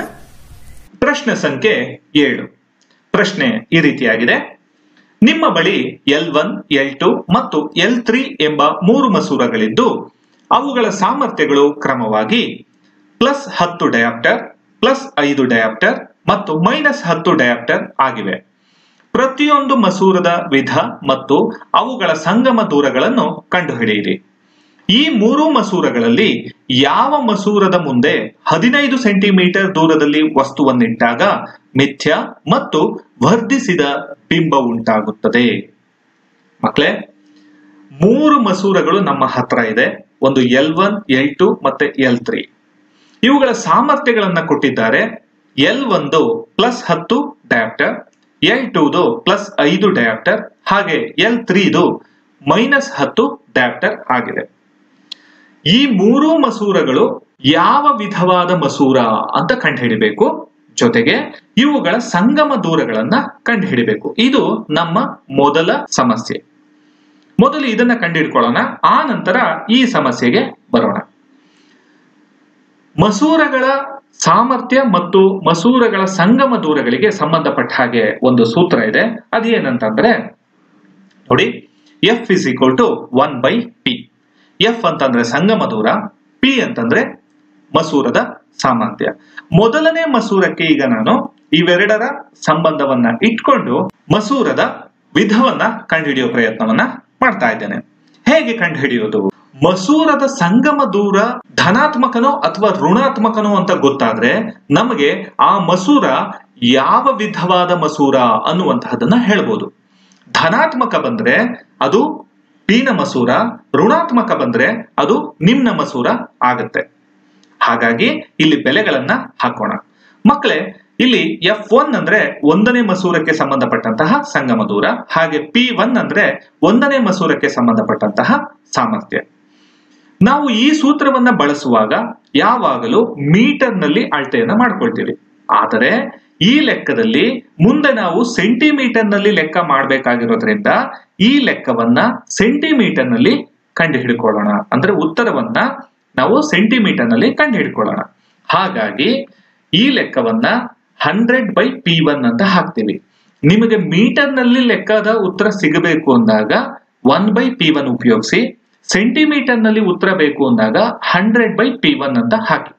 ಪ್ರಶ್ನೆ ಸಂಖ್ಯೆ ಏಳು ಪ್ರಶ್ನೆ ಈ ರೀತಿಯಾಗಿದೆ ನಿಮ್ಮ ಬಳಿ ಎಲ್ ಒನ್ ಎಲ್ ಟು ಮತ್ತು ಎಲ್ ತ್ರೀ ಎಂಬ ಮೂರು ಮಸೂರಗಳಿದ್ದು ಅವುಗಳ ಸಾಮರ್ಥ್ಯಗಳು ಕ್ರಮವಾಗಿ ಪ್ಲಸ್ ಹತ್ತು ಡಯಾಪ್ಟರ್ ಪ್ಲಸ್ ಐದು ಡಯಾಪ್ಟರ್ ಮತ್ತು ಮೈನಸ್ ಹತ್ತು ಡಯಾಪ್ಟರ್ ಆಗಿವೆ ಪ್ರತಿಯೊಂದು ಮಸೂರದ ವಿಧ ಮತ್ತು ಅವುಗಳ ಸಂಗಮ ದೂರಗಳನ್ನು ಕಂಡುಹಿಡಿಯಿರಿ ಈ ಮೂರು ಮಸೂರಗಳಲ್ಲಿ ಯಾವ ಮಸೂರದ ಮುಂದೆ ಹದಿನೈದು ಸೆಂಟಿಮೀಟರ್ ದೂರದಲ್ಲಿ ವಸ್ತುವನ್ನಿಟ್ಟಾಗ ಮಿಥ್ಯ ಮತ್ತು ವರ್ಧಿಸಿದ ಬಿಂಬ ಉಂಟಾಗುತ್ತದೆ ಮಕ್ಕಳೇ ಮೂರು ಮಸೂರಗಳು ನಮ್ಮ ಹತ್ರ ಇದೆ ಒಂದು ಎಲ್ ಒನ್ ಎಲ್ ಟು ಮತ್ತೆ ಎಲ್ ತ್ರೀ ಇವುಗಳ ಸಾಮರ್ಥ್ಯಗಳನ್ನ ಕೊಟ್ಟಿದ್ದಾರೆ ಎಲ್ ಒಂದು ಪ್ಲಸ್ ಹತ್ತು ಡಯಾಪ್ಟರ್ ಎಲ್ ಟೂದು ಪ್ಲಸ್ ಐದು ಡಯಾಪ್ಟರ್ ಹಾಗೆ ಎಲ್ ತ್ರೀದು ಮೈನಸ್ ಹತ್ತು ಡಯಾಪ್ಟರ್ ಆಗಿದೆ ಈ ಮೂರು ಮಸೂರಗಳು ಯಾವ ವಿಧವಾದ ಮಸೂರ ಅಂತ ಕಂಡುಹಿಡಿಬೇಕು ಜೊತೆಗೆ ಇವುಗಳ ಸಂಗಮ ದೂರಗಳನ್ನ ಕಂಡುಹಿಡಿಬೇಕು ಇದು ನಮ್ಮ ಮೊದಲ ಸಮಸ್ಯೆ ಮೊದಲು ಇದನ್ನ ಕಂಡುಹಿಡ್ಕೊಳ್ಳೋಣ ಆ ನಂತರ ಈ ಸಮಸ್ಯೆಗೆ ಬರೋಣ ಮಸೂರಗಳ ಸಾಮರ್ಥ್ಯ ಮತ್ತು ಮಸೂರಗಳ ಸಂಗಮ ದೂರಗಳಿಗೆ ಸಂಬಂಧಪಟ್ಟ ಹಾಗೆ ಒಂದು ಸೂತ್ರ ಇದೆ ಅದೇನಂತಂದ್ರೆ ನೋಡಿ F is equal to one by P F ಅಂತಂದ್ರೆ ಸಂಗಮ ದೂರ ಪಿ ಅಂತಂದ್ರೆ ಮಸೂರದ ಸಾಮರ್ಥ್ಯ ಮೊದಲನೇ ಮಸೂರಕ್ಕೆ ಈಗ ನಾನು ಇವೆರಡರ ಸಂಬಂಧವನ್ನ ಇಟ್ಕೊಂಡು ಮಸೂರದ ವಿಧವನ್ನ ಕಂಡುಹಿಡಿಯೋ ಪ್ರಯತ್ನವನ್ನ ಮಾಡ್ತಾ ಇದ್ದೇನೆ ಹೇಗೆ ಕಂಡುಹಿಡಿಯೋದು ಮಸೂರದ ಸಂಗಮ ದೂರ ಧನಾತ್ಮಕನೋ ಅಥವಾ ಋಣಾತ್ಮಕನೋ ಅಂತ ಗೊತ್ತಾದ್ರೆ ನಮಗೆ ಆ ಮಸೂರ ಯಾವ ವಿಧವಾದ ಮಸೂರ ಅನ್ನುವಂತಹದನ್ನ ಹೇಳ್ಬೋದು ಧನಾತ್ಮಕ ಬಂದ್ರೆ ಅದು ಪೀನ ಮಸೂರ ಋಣಾತ್ಮಕ ಬಂದ್ರೆ ಅದು ನಿಮ್ನ ಮಸೂರ ಆಗತ್ತೆ ಹಾಗಾಗಿ ಇಲ್ಲಿ ಬೆಲೆಗಳನ್ನ ಹಾಕೋಣ ಮಕ್ಕಳೇ ಇಲ್ಲಿ ಎಫ್ ಒನ್ ಅಂದ್ರೆ ಒಂದನೇ ಮಸೂರಕ್ಕೆ ಸಂಬಂಧಪಟ್ಟಂತಹ ಸಂಗಮ ದೂರ ಹಾಗೆ ಪಿ ಒನ್ ಅಂದ್ರೆ ಒಂದನೇ ಮಸೂರಕ್ಕೆ ಸಂಬಂಧಪಟ್ಟಂತಹ ಸಾಮರ್ಥ್ಯ ನಾವು ಈ ಸೂತ್ರವನ್ನ ಬಳಸುವಾಗ ಯಾವಾಗಲೂ ಮೀಟರ್ ನಲ್ಲಿ ಅಳತೆಯನ್ನ ಮಾಡ್ಕೊಳ್ತೀವಿ ಆದರೆ ಈ ಲೆಕ್ಕದಲ್ಲಿ ಮುಂದೆ ನಾವು ಸೆಂಟಿಮೀಟರ್ ನಲ್ಲಿ ಲೆಕ್ಕ ಮಾಡಬೇಕಾಗಿರೋದ್ರಿಂದ ಈ ಲೆಕ್ಕವನ್ನ ಸೆಂಟಿಮೀಟರ್ ನಲ್ಲಿ ಕಂಡು ಹಿಡ್ಕೊಳ್ಳೋಣ ಅಂದ್ರೆ ಉತ್ತರವನ್ನ ನಾವು ಸೆಂಟಿಮೀಟರ್ ನಲ್ಲಿ ಕಂಡು ಹಿಡ್ಕೊಳ್ಳೋಣ ಹಾಗಾಗಿ ಈ ಲೆಕ್ಕವನ್ನ ಹಂಡ್ರೆಡ್ ಬೈ ಪಿ ಒನ್ ಅಂತ ಹಾಕ್ತೀವಿ ನಿಮಗೆ ಮೀಟರ್ ನಲ್ಲಿ ಲೆಕ್ಕದ ಉತ್ತರ ಸಿಗಬೇಕು ಅಂದಾಗ ಒನ್ ಬೈ ಪಿ ಒನ್ ಉಪಯೋಗಿಸಿ ಸೆಂಟಿಮೀಟರ್ ನಲ್ಲಿ ಉತ್ತರ ಬೇಕು ಅಂದಾಗ ಹಂಡ್ರೆಡ್ ಬೈ ಪಿ ಒನ್ ಅಂತ ಹಾಕಿ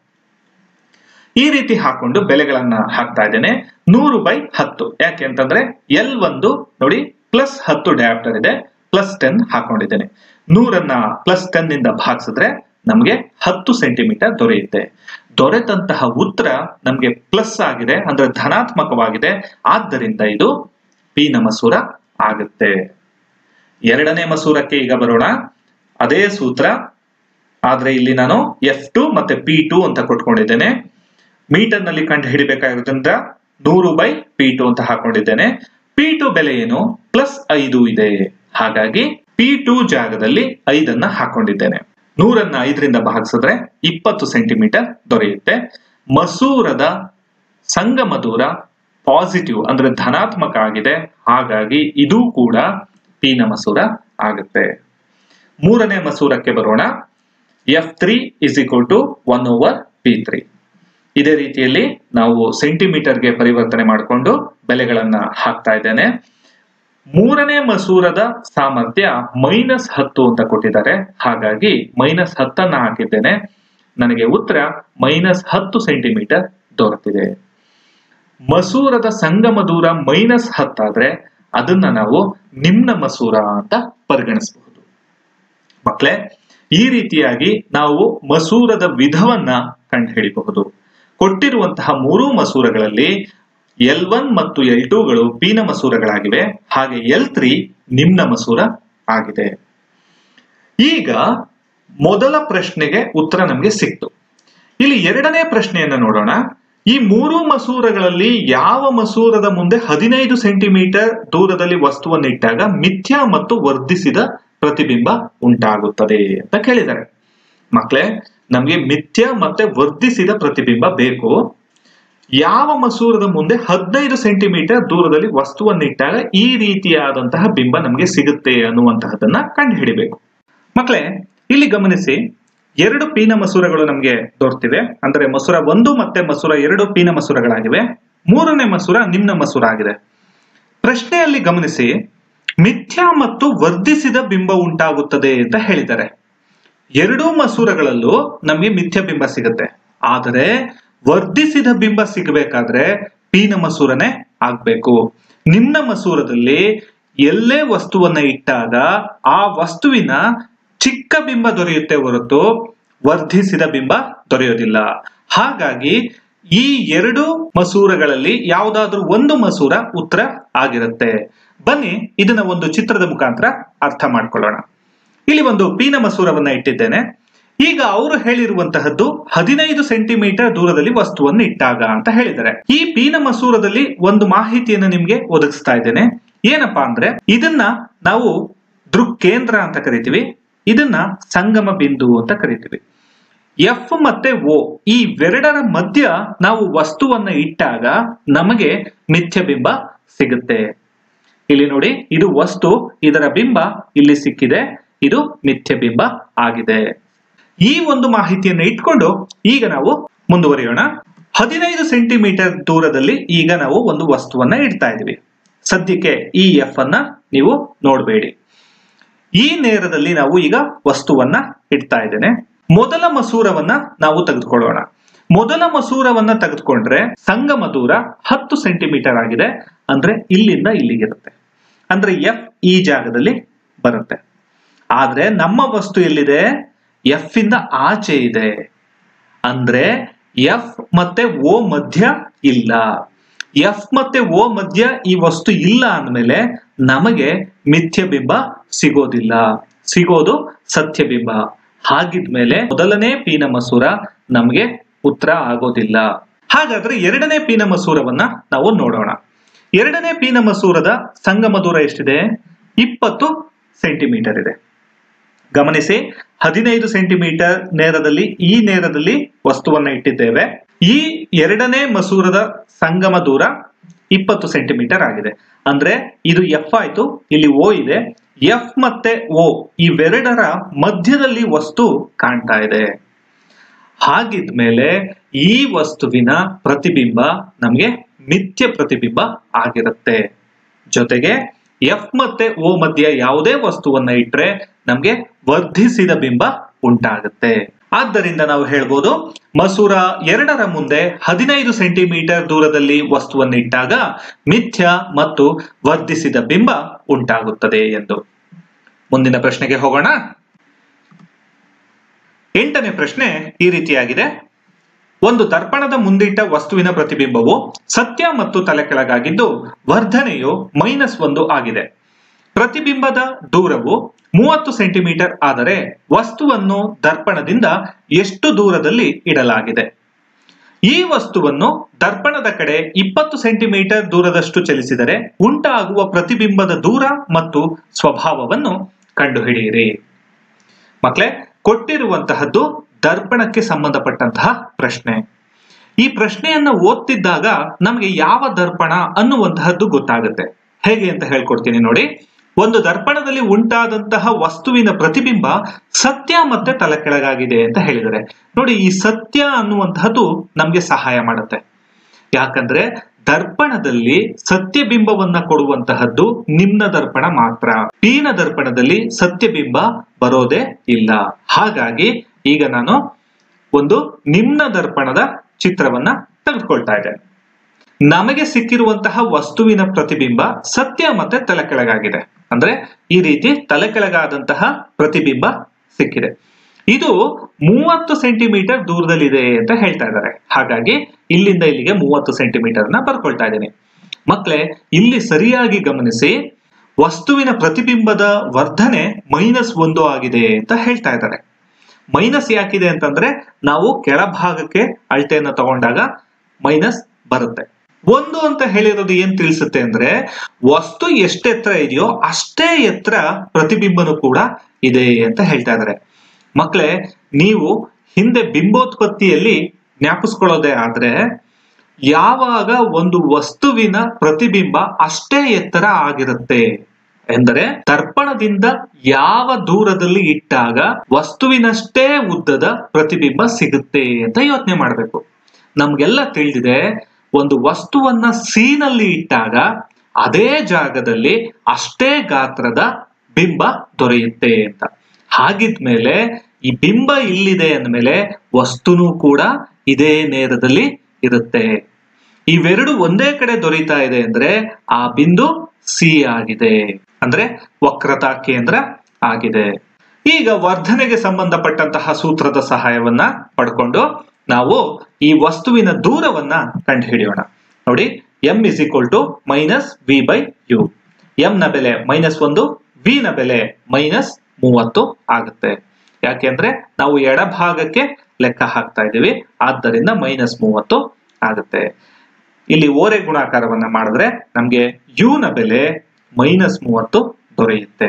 ಈ ರೀತಿ ಹಾಕೊಂಡು ಬೆಲೆಗಳನ್ನ ಹಾಕ್ತಾ ಇದ್ದೇನೆ ನೂರು ಬೈ ಹತ್ತು ಯಾಕೆ ಅಂತಂದ್ರೆ ಎಲ್ ಒಂದು ನೋಡಿ ಪ್ಲಸ್ ಹತ್ತು ಡಯಾಪ್ಟರ್ ಇದೆ ಪ್ಲಸ್ ಟೆನ್ ಹಾಕೊಂಡಿದ್ದೇನೆ ನೂರನ್ನ ಪ್ಲಸ್ ಟೆನ್ ಇಂದ ಭಾಗಿಸಿದ್ರೆ ನಮಗೆ ಹತ್ತು ಸೆಂಟಿಮೀಟರ್ ದೊರೆಯುತ್ತೆ ದೊರೆತಂತಹ ಉತ್ತರ ನಮಗೆ ಪ್ಲಸ್ ಆಗಿದೆ ಅಂದ್ರೆ ಧನಾತ್ಮಕವಾಗಿದೆ ಆದ್ದರಿಂದ ಇದು ಪಿನ ಮಸೂರ ಆಗುತ್ತೆ ಎರಡನೇ ಮಸೂರಕ್ಕೆ ಈಗ ಬರೋಣ ಅದೇ ಸೂತ್ರ ಆದ್ರೆ ಇಲ್ಲಿ ನಾನು ಎಫ್ ಟು ಮತ್ತೆ ಪಿ ಟು ಅಂತ ಕೊಟ್ಕೊಂಡಿದ್ದೇನೆ ಮೀಟರ್ ನಲ್ಲಿ ಕಂಡು ಹಿಡಿಬೇಕಾಗಿರೋದ್ರಿಂದ ನೂರು ಬೈ ಪಿ ಟು ಅಂತ ಹಾಕೊಂಡಿದ್ದೇನೆ ಪಿ ಟು ಬೆಲೆ ಏನು ಪ್ಲಸ್ ಐದು ಇದೆ ಹಾಗಾಗಿ ಪಿ ಟು ಜಾಗದಲ್ಲಿ ಐದನ್ನ ಹಾಕೊಂಡಿದ್ದೇನೆ ನೂರನ್ನ ಐದರಿಂದ ಭಾಗಿಸಿದ್ರೆ ಇಪ್ಪತ್ತು ಸೆಂಟಿಮೀಟರ್ ದೊರೆಯುತ್ತೆ ಮಸೂರದ ಸಂಗಮ ದೂರ ಪಾಸಿಟಿವ್ ಅಂದ್ರೆ ಧನಾತ್ಮಕ ಆಗಿದೆ ಹಾಗಾಗಿ ಇದು ಕೂಡ ಪಿನ ಮಸೂರ ಆಗುತ್ತೆ ಮೂರನೇ ಮಸೂರಕ್ಕೆ ಬರೋಣ F three is equal to one over P three ಇದೇ ರೀತಿಯಲ್ಲಿ ನಾವು ಸೆಂಟಿಮೀಟರ್ಗೆ ಪರಿವರ್ತನೆ ಮಾಡಿಕೊಂಡು ಬೆಲೆಗಳನ್ನ ಹಾಕ್ತಾ ಇದ್ದೇನೆ ಮೂರನೇ ಮಸೂರದ ಸಾಮರ್ಥ್ಯ ಮೈನಸ್ ಹತ್ತು ಅಂತ ಕೊಟ್ಟಿದ್ದಾರೆ ಹಾಗಾಗಿ ಮೈನಸ್ ಹತ್ತನ್ನ ಹಾಕಿದ್ದೇನೆ ನನಗೆ ಉತ್ತರ ಮೈನಸ್ ಹತ್ತು ಸೆಂಟಿಮೀಟರ್ ದೊರೆತಿದೆ ಮಸೂರದ ಸಂಗಮ ದೂರ ಮೈನಸ್ ಹತ್ತಾದ್ರೆ ಅದನ್ನ ನಾವು ನಿಮ್ನ ಮಸೂರ ಅಂತ ಪರಿಗಣಿಸಬಹುದು ಮಕ್ಕಳೇ ಈ ರೀತಿಯಾಗಿ ನಾವು ಮಸೂರದ ವಿಧವನ್ನ ಕಂಡುಹಿಡಿಯಬಹುದು ಕೊಟ್ಟಿರುವಂತಹ ಮೂರು ಮಸೂರಗಳಲ್ಲಿ ಎಲ್ ಒನ್ ಮತ್ತು ಎಲ್ ಟೂಗಳು ಪಿನ ಮಸೂರಗಳಾಗಿವೆ ಹಾಗೆ ಎಲ್ ತ್ರೀ ನಿಮ್ನ ಮಸೂರ ಆಗಿದೆ ಈಗ ಮೊದಲ ಪ್ರಶ್ನೆಗೆ ಉತ್ತರ ನಮಗೆ ಸಿಕ್ತು ಇಲ್ಲಿ ಎರಡನೇ ಪ್ರಶ್ನೆಯನ್ನ ನೋಡೋಣ ಈ ಮೂರು ಮಸೂರಗಳಲ್ಲಿ ಯಾವ ಮಸೂರದ ಮುಂದೆ ಹದಿನೈದು ಸೆಂಟಿಮೀಟರ್ ದೂರದಲ್ಲಿ ವಸ್ತುವನ್ನು ಇಟ್ಟಾಗ ಮಿಥ್ಯ ಮತ್ತು ವರ್ಧಿಸಿದ ಪ್ರತಿಬಿಂಬ ಉಂಟಾಗುತ್ತದೆ ಅಂತ ಕೇಳಿದ್ದಾರೆ ಮಕ್ಕಳೇ ನಮಗೆ ಮಿಥ್ಯ ಮತ್ತೆ ವರ್ಧಿಸಿದ ಪ್ರತಿಬಿಂಬ ಬೇಕು ಯಾವ ಮಸೂರದ ಮುಂದೆ ಹದಿನೈದು ಸೆಂಟಿಮೀಟರ್ ದೂರದಲ್ಲಿ ವಸ್ತುವನ್ನು ಇಟ್ಟಾಗ ಈ ರೀತಿಯಾದಂತಹ ಬಿಂಬ ನಮಗೆ ಸಿಗುತ್ತೆ ಅನ್ನುವಂತಹದನ್ನ ಕಂಡು ಹಿಡಿಬೇಕು ಮಕ್ಕಳೇ ಇಲ್ಲಿ ಗಮನಿಸಿ ಎರಡು ಪೀನ ಮಸೂರಗಳು ನಮಗೆ ದೊರೆತಿವೆ ಅಂದ್ರೆ ಮಸೂರ ಒಂದು ಮತ್ತೆ ಮಸೂರ ಎರಡು ಪೀನ ಮಸೂರಗಳಾಗಿವೆ ಮೂರನೇ ಮಸೂರ ನಿಮ್ನ ಮಸೂರ ಆಗಿದೆ ಪ್ರಶ್ನೆಯಲ್ಲಿ ಗಮನಿಸಿ ಮಿಥ್ಯ ಮತ್ತು ವರ್ಧಿಸಿದ ಬಿಂಬ ಉಂಟಾಗುತ್ತದೆ ಅಂತ ಹೇಳಿದ್ದಾರೆ ಎರಡೂ ಮಸೂರಗಳಲ್ಲೂ ನಮಗೆ ಮಿಥ್ಯ ಬಿಂಬ ಸಿಗುತ್ತೆ ಆದರೆ ವರ್ಧಿಸಿದ ಬಿಂಬ ಸಿಗಬೇಕಾದ್ರೆ ಪೀನ ಮಸೂರನೇ ಆಗ್ಬೇಕು ನಿಮ್ನ ಮಸೂರದಲ್ಲಿ ಎಲ್ಲೇ ವಸ್ತುವನ್ನ ಇಟ್ಟಾಗ ಆ ವಸ್ತುವಿನ ಚಿಕ್ಕ ಬಿಂಬ ದೊರೆಯುತ್ತೆ ಹೊರತು ವರ್ಧಿಸಿದ ಬಿಂಬ ದೊರೆಯೋದಿಲ್ಲ ಹಾಗಾಗಿ ಈ ಎರಡು ಮಸೂರಗಳಲ್ಲಿ ಯಾವುದಾದ್ರೂ ಒಂದು ಮಸೂರ ಉತ್ತರ ಆಗಿರುತ್ತೆ ಬನ್ನಿ ಇದನ್ನ ಒಂದು ಚಿತ್ರದ ಮುಖಾಂತರ ಅರ್ಥ ಮಾಡ್ಕೊಳ್ಳೋಣ ಇಲ್ಲಿ ಒಂದು ಪೀನ ಮಸೂರವನ್ನ ಇಟ್ಟಿದ್ದೇನೆ ಈಗ ಅವರು ಹೇಳಿರುವಂತಹದ್ದು ಹದಿನೈದು ಸೆಂಟಿಮೀಟರ್ ದೂರದಲ್ಲಿ ವಸ್ತುವನ್ನು ಇಟ್ಟಾಗ ಅಂತ ಹೇಳಿದ್ದಾರೆ ಈ ಪೀನ ಮಸೂರದಲ್ಲಿ ಒಂದು ಮಾಹಿತಿಯನ್ನು ನಿಮ್ಗೆ ಒದಗಿಸ್ತಾ ಇದ್ದೇನೆ ಏನಪ್ಪಾ ಅಂದ್ರೆ ಇದನ್ನ ನಾವು ದೃಕ್ಕೇಂದ್ರ ಅಂತ ಕರಿತೀವಿ ಇದನ್ನ ಸಂಗಮ ಬಿಂದು ಅಂತ ಕರಿತೀವಿ ಎಫ್ ಮತ್ತೆ ಓ ಈ ಇವೆರಡರ ಮಧ್ಯ ನಾವು ವಸ್ತುವನ್ನ ಇಟ್ಟಾಗ ನಮಗೆ ಮಿಥ್ಯ ಬಿಂಬ ಸಿಗುತ್ತೆ ಇಲ್ಲಿ ನೋಡಿ ಇದು ವಸ್ತು ಇದರ ಬಿಂಬ ಇಲ್ಲಿ ಸಿಕ್ಕಿದೆ ಇದು ಮಿಥ್ಯ ಬಿಂಬ ಆಗಿದೆ ಈ ಒಂದು ಮಾಹಿತಿಯನ್ನು ಇಟ್ಕೊಂಡು ಈಗ ನಾವು ಮುಂದುವರಿಯೋಣ ಹದಿನೈದು ಸೆಂಟಿಮೀಟರ್ ದೂರದಲ್ಲಿ ಈಗ ನಾವು ಒಂದು ವಸ್ತುವನ್ನ ಇಡ್ತಾ ಇದೀವಿ ಸದ್ಯಕ್ಕೆ ಈ ಎಫ್ ಅನ್ನ ನೀವು ನೋಡಬೇಡಿ ಈ ನೇರದಲ್ಲಿ ನಾವು ಈಗ ವಸ್ತುವನ್ನ ಇಡ್ತಾ ಇದ್ದೇನೆ ಮೊದಲ ಮಸೂರವನ್ನ ನಾವು ತೆಗೆದುಕೊಳ್ಳೋಣ ಮೊದಲ ಮಸೂರವನ್ನ ತೆಗೆದುಕೊಂಡ್ರೆ ಸಂಗಮ ದೂರ ಹತ್ತು ಸೆಂಟಿಮೀಟರ್ ಆಗಿದೆ ಅಂದ್ರೆ ಇಲ್ಲಿಂದ ಇಲ್ಲಿಗಿರುತ್ತೆ ಅಂದ್ರೆ ಎಫ್ ಈ ಜಾಗದಲ್ಲಿ ಬರುತ್ತೆ ಆದ್ರೆ ನಮ್ಮ ವಸ್ತು ಎಲ್ಲಿದೆ ಎಫ್ ಇಂದ ಆಚೆ ಇದೆ ಅಂದ್ರೆ ಎಫ್ ಮತ್ತೆ ಓ ಮಧ್ಯ ಇಲ್ಲ ಎಫ್ ಮತ್ತೆ ಓ ಮಧ್ಯ ಈ ವಸ್ತು ಇಲ್ಲ ಅಂದಮೇಲೆ ನಮಗೆ ಮಿಥ್ಯ ಬಿಂಬ ಸಿಗೋದಿಲ್ಲ ಸಿಗೋದು ಸತ್ಯ ಬಿಂಬ ಹಾಗಿದ್ಮೇಲೆ ಮೊದಲನೇ ಪೀನ ಮಸೂರ ನಮಗೆ ಉತ್ತರ ಆಗೋದಿಲ್ಲ ಹಾಗಾದ್ರೆ ಎರಡನೇ ಪೀನ ಮಸೂರವನ್ನ ನಾವು ನೋಡೋಣ ಎರಡನೇ ಪೀನ ಮಸೂರದ ಸಂಗಮ ದೂರ ಎಷ್ಟಿದೆ ಇಪ್ಪತ್ತು ಸೆಂಟಿಮೀಟರ್ ಇದೆ ಗಮನಿಸಿ ಹದಿನೈದು ಸೆಂಟಿಮೀಟರ್ ನೇರದಲ್ಲಿ ಈ ನೇರದಲ್ಲಿ ವಸ್ತುವನ್ನ ಇಟ್ಟಿದ್ದೇವೆ ಈ ಎರಡನೇ ಮಸೂರದ ಸಂಗಮ ದೂರ ಇಪ್ಪತ್ತು ಸೆಂಟಿಮೀಟರ್ ಆಗಿದೆ ಅಂದ್ರೆ ಇದು ಎಫ್ ಆಯ್ತು ಇಲ್ಲಿ ಓ ಇದೆ ಎಫ್ ಮತ್ತೆ ಓ ಇವೆರಡರ ಮಧ್ಯದಲ್ಲಿ ವಸ್ತು ಕಾಣ್ತಾ ಇದೆ ಹಾಗಿದ್ಮೇಲೆ ಈ ವಸ್ತುವಿನ ಪ್ರತಿಬಿಂಬ ನಮಗೆ ಮಿಥ್ಯ ಪ್ರತಿಬಿಂಬ ಆಗಿರುತ್ತೆ ಜೊತೆಗೆ ಎಫ್ ಮತ್ತೆ ಓ ಮಧ್ಯ ಯಾವುದೇ ವಸ್ತುವನ್ನ ಇಟ್ರೆ ನಮ್ಗೆ ವರ್ಧಿಸಿದ ಬಿಂಬ ಉಂಟಾಗುತ್ತೆ ಆದ್ದರಿಂದ ನಾವು ಹೇಳ್ಬೋದು ಮಸೂರ ಎರಡರ ಮುಂದೆ ಹದಿನೈದು ಸೆಂಟಿಮೀಟರ್ ದೂರದಲ್ಲಿ ವಸ್ತುವನ್ನು ಇಟ್ಟಾಗ ಮಿಥ್ಯ ಮತ್ತು ವರ್ಧಿಸಿದ ಬಿಂಬ ಉಂಟಾಗುತ್ತದೆ ಎಂದು ಮುಂದಿನ ಪ್ರಶ್ನೆಗೆ ಹೋಗೋಣ ಎಂಟನೇ ಪ್ರಶ್ನೆ ಈ ರೀತಿಯಾಗಿದೆ ಒಂದು ದರ್ಪಣದ ಮುಂದಿಟ್ಟ ವಸ್ತುವಿನ ಪ್ರತಿಬಿಂಬವು ಸತ್ಯ ಮತ್ತು ತಲೆಕೆಳಗಾಗಿದ್ದು ವರ್ಧನೆಯು ಮೈನಸ್ ಒಂದು ಆಗಿದೆ ಪ್ರತಿಬಿಂಬದ ದೂರವು ಮೂವತ್ತು ಸೆಂಟಿಮೀಟರ್ ಆದರೆ ವಸ್ತುವನ್ನು ದರ್ಪಣದಿಂದ ಎಷ್ಟು ದೂರದಲ್ಲಿ ಇಡಲಾಗಿದೆ ಈ ವಸ್ತುವನ್ನು ದರ್ಪಣದ ಕಡೆ ಇಪ್ಪತ್ತು ಸೆಂಟಿಮೀಟರ್ ದೂರದಷ್ಟು ಚಲಿಸಿದರೆ ಉಂಟಾಗುವ ಪ್ರತಿಬಿಂಬದ ದೂರ ಮತ್ತು ಸ್ವಭಾವವನ್ನು ಕಂಡುಹಿಡಿಯಿರಿ ಮಕ್ಕಳೇ ಕೊಟ್ಟಿರುವಂತಹದ್ದು ದರ್ಪಣಕ್ಕೆ ಸಂಬಂಧಪಟ್ಟಂತಹ ಪ್ರಶ್ನೆ ಈ ಪ್ರಶ್ನೆಯನ್ನ ಓದ್ತಿದ್ದಾಗ ನಮಗೆ ಯಾವ ದರ್ಪಣ ಅನ್ನುವಂತಹದ್ದು ಗೊತ್ತಾಗುತ್ತೆ ಹೇಗೆ ಅಂತ ಹೇಳ್ಕೊಡ್ತೀನಿ ನೋಡಿ ಒಂದು ದರ್ಪಣದಲ್ಲಿ ಉಂಟಾದಂತಹ ವಸ್ತುವಿನ ಪ್ರತಿಬಿಂಬ ಸತ್ಯ ಮತ್ತೆ ತಲೆಕೆಳಗಾಗಿದೆ ಅಂತ ಹೇಳಿದರೆ ನೋಡಿ ಈ ಸತ್ಯ ಅನ್ನುವಂತಹದ್ದು ನಮ್ಗೆ ಸಹಾಯ ಮಾಡುತ್ತೆ ಯಾಕಂದ್ರೆ ದರ್ಪಣದಲ್ಲಿ ಸತ್ಯಬಿಂಬವನ್ನ ಕೊಡುವಂತಹದ್ದು ನಿಮ್ನ ದರ್ಪಣ ಮಾತ್ರ ಪೀನ ದರ್ಪಣದಲ್ಲಿ ಸತ್ಯಬಿಂಬ ಬರೋದೇ ಇಲ್ಲ ಹಾಗಾಗಿ ಈಗ ನಾನು ಒಂದು ನಿಮ್ನ ದರ್ಪಣದ ಚಿತ್ರವನ್ನ ತೆಗೆದುಕೊಳ್ತಾ ಇದ್ದೇನೆ ನಮಗೆ ಸಿಕ್ಕಿರುವಂತಹ ವಸ್ತುವಿನ ಪ್ರತಿಬಿಂಬ ಸತ್ಯ ಮತ್ತೆ ತಲೆಕೆಳಗಾಗಿದೆ ಅಂದ್ರೆ ಈ ರೀತಿ ತಲೆಕೆಳಗಾದಂತಹ ಪ್ರತಿಬಿಂಬ ಸಿಕ್ಕಿದೆ ಇದು ಮೂವತ್ತು ಸೆಂಟಿಮೀಟರ್ ದೂರದಲ್ಲಿದೆ ಅಂತ ಹೇಳ್ತಾ ಇದ್ದಾರೆ ಹಾಗಾಗಿ ಇಲ್ಲಿಂದ ಇಲ್ಲಿಗೆ ಮೂವತ್ತು ಸೆಂಟಿಮೀಟರ್ ನ ಬರ್ಕೊಳ್ತಾ ಇದ್ದೀನಿ ಮಕ್ಕಳೇ ಇಲ್ಲಿ ಸರಿಯಾಗಿ ಗಮನಿಸಿ ವಸ್ತುವಿನ ಪ್ರತಿಬಿಂಬದ ವರ್ಧನೆ ಮೈನಸ್ ಒಂದು ಆಗಿದೆ ಅಂತ ಹೇಳ್ತಾ ಇದ್ದಾರೆ ಮೈನಸ್ ಯಾಕಿದೆ ಅಂತಂದ್ರೆ ನಾವು ಕೆಳಭಾಗಕ್ಕೆ ಅಳತೆಯನ್ನ ತಗೊಂಡಾಗ ಮೈನಸ್ ಬರುತ್ತೆ ಒಂದು ಅಂತ ಹೇಳಿರೋದು ಏನ್ ತಿಳಿಸುತ್ತೆ ಅಂದ್ರೆ ವಸ್ತು ಎಷ್ಟು ಎತ್ತರ ಇದೆಯೋ ಅಷ್ಟೇ ಎತ್ತರ ಪ್ರತಿಬಿಂಬನು ಕೂಡ ಇದೆ ಅಂತ ಹೇಳ್ತಾ ಇದ್ದಾರೆ ಮಕ್ಕಳೇ ನೀವು ಹಿಂದೆ ಬಿಂಬೋತ್ಪತ್ತಿಯಲ್ಲಿ ಜ್ಞಾಪಿಸ್ಕೊಳ್ಳೋದೇ ಆದ್ರೆ ಯಾವಾಗ ಒಂದು ವಸ್ತುವಿನ ಪ್ರತಿಬಿಂಬ ಅಷ್ಟೇ ಎತ್ತರ ಆಗಿರುತ್ತೆ ಎಂದರೆ ದರ್ಪಣದಿಂದ ಯಾವ ದೂರದಲ್ಲಿ ಇಟ್ಟಾಗ ವಸ್ತುವಿನಷ್ಟೇ ಉದ್ದದ ಪ್ರತಿಬಿಂಬ ಸಿಗುತ್ತೆ ಅಂತ ಯೋಚನೆ ಮಾಡಬೇಕು ನಮ್ಗೆಲ್ಲ ತಿಳಿದಿದೆ ಒಂದು ವಸ್ತುವನ್ನ ಸೀನಲ್ಲಿ ಇಟ್ಟಾಗ ಅದೇ ಜಾಗದಲ್ಲಿ ಅಷ್ಟೇ ಗಾತ್ರದ ಬಿಂಬ ದೊರೆಯುತ್ತೆ ಅಂತ ಹಾಗಿದ್ಮೇಲೆ ಈ ಬಿಂಬ ಇಲ್ಲಿದೆ ಅಂದಮೇಲೆ ವಸ್ತುನೂ ಕೂಡ ಇದೇ ನೇರದಲ್ಲಿ ಇರುತ್ತೆ ಇವೆರಡು ಒಂದೇ ಕಡೆ ದೊರೀತಾ ಇದೆ ಅಂದ್ರೆ ಆ ಬಿಂದು ಸಿ ಆಗಿದೆ ಅಂದ್ರೆ ವಕ್ರತಾ ಕೇಂದ್ರ ಆಗಿದೆ ಈಗ ವರ್ಧನೆಗೆ ಸಂಬಂಧಪಟ್ಟಂತಹ ಸೂತ್ರದ ಸಹಾಯವನ್ನ ಪಡ್ಕೊಂಡು ನಾವು ಈ ವಸ್ತುವಿನ ದೂರವನ್ನ ಕಂಡುಹಿಡಿಯೋಣ ನೋಡಿ M is equal to minus V by U M ನ ಬೆಲೆ ಮೈನಸ್ ಒಂದು ವಿ ನ ಬೆಲೆ ಮೈನಸ್ ಮೂವತ್ತು ಆಗುತ್ತೆ ಯಾಕೆಂದ್ರೆ ನಾವು ಎಡಭಾಗಕ್ಕೆ ಲೆಕ್ಕ ಹಾಕ್ತಾ ಇದ್ದೀವಿ ಆದ್ದರಿಂದ ಮೈನಸ್ ಮೂವತ್ತು ಆಗುತ್ತೆ ಇಲ್ಲಿ ಓರೆ ಗುಣಾಕಾರವನ್ನ ಮಾಡಿದ್ರೆ ನಮ್ಗೆ ಯು ನ ಬೆಲೆ ಮೈನಸ್ ಮೂವತ್ತು ದೊರೆಯುತ್ತೆ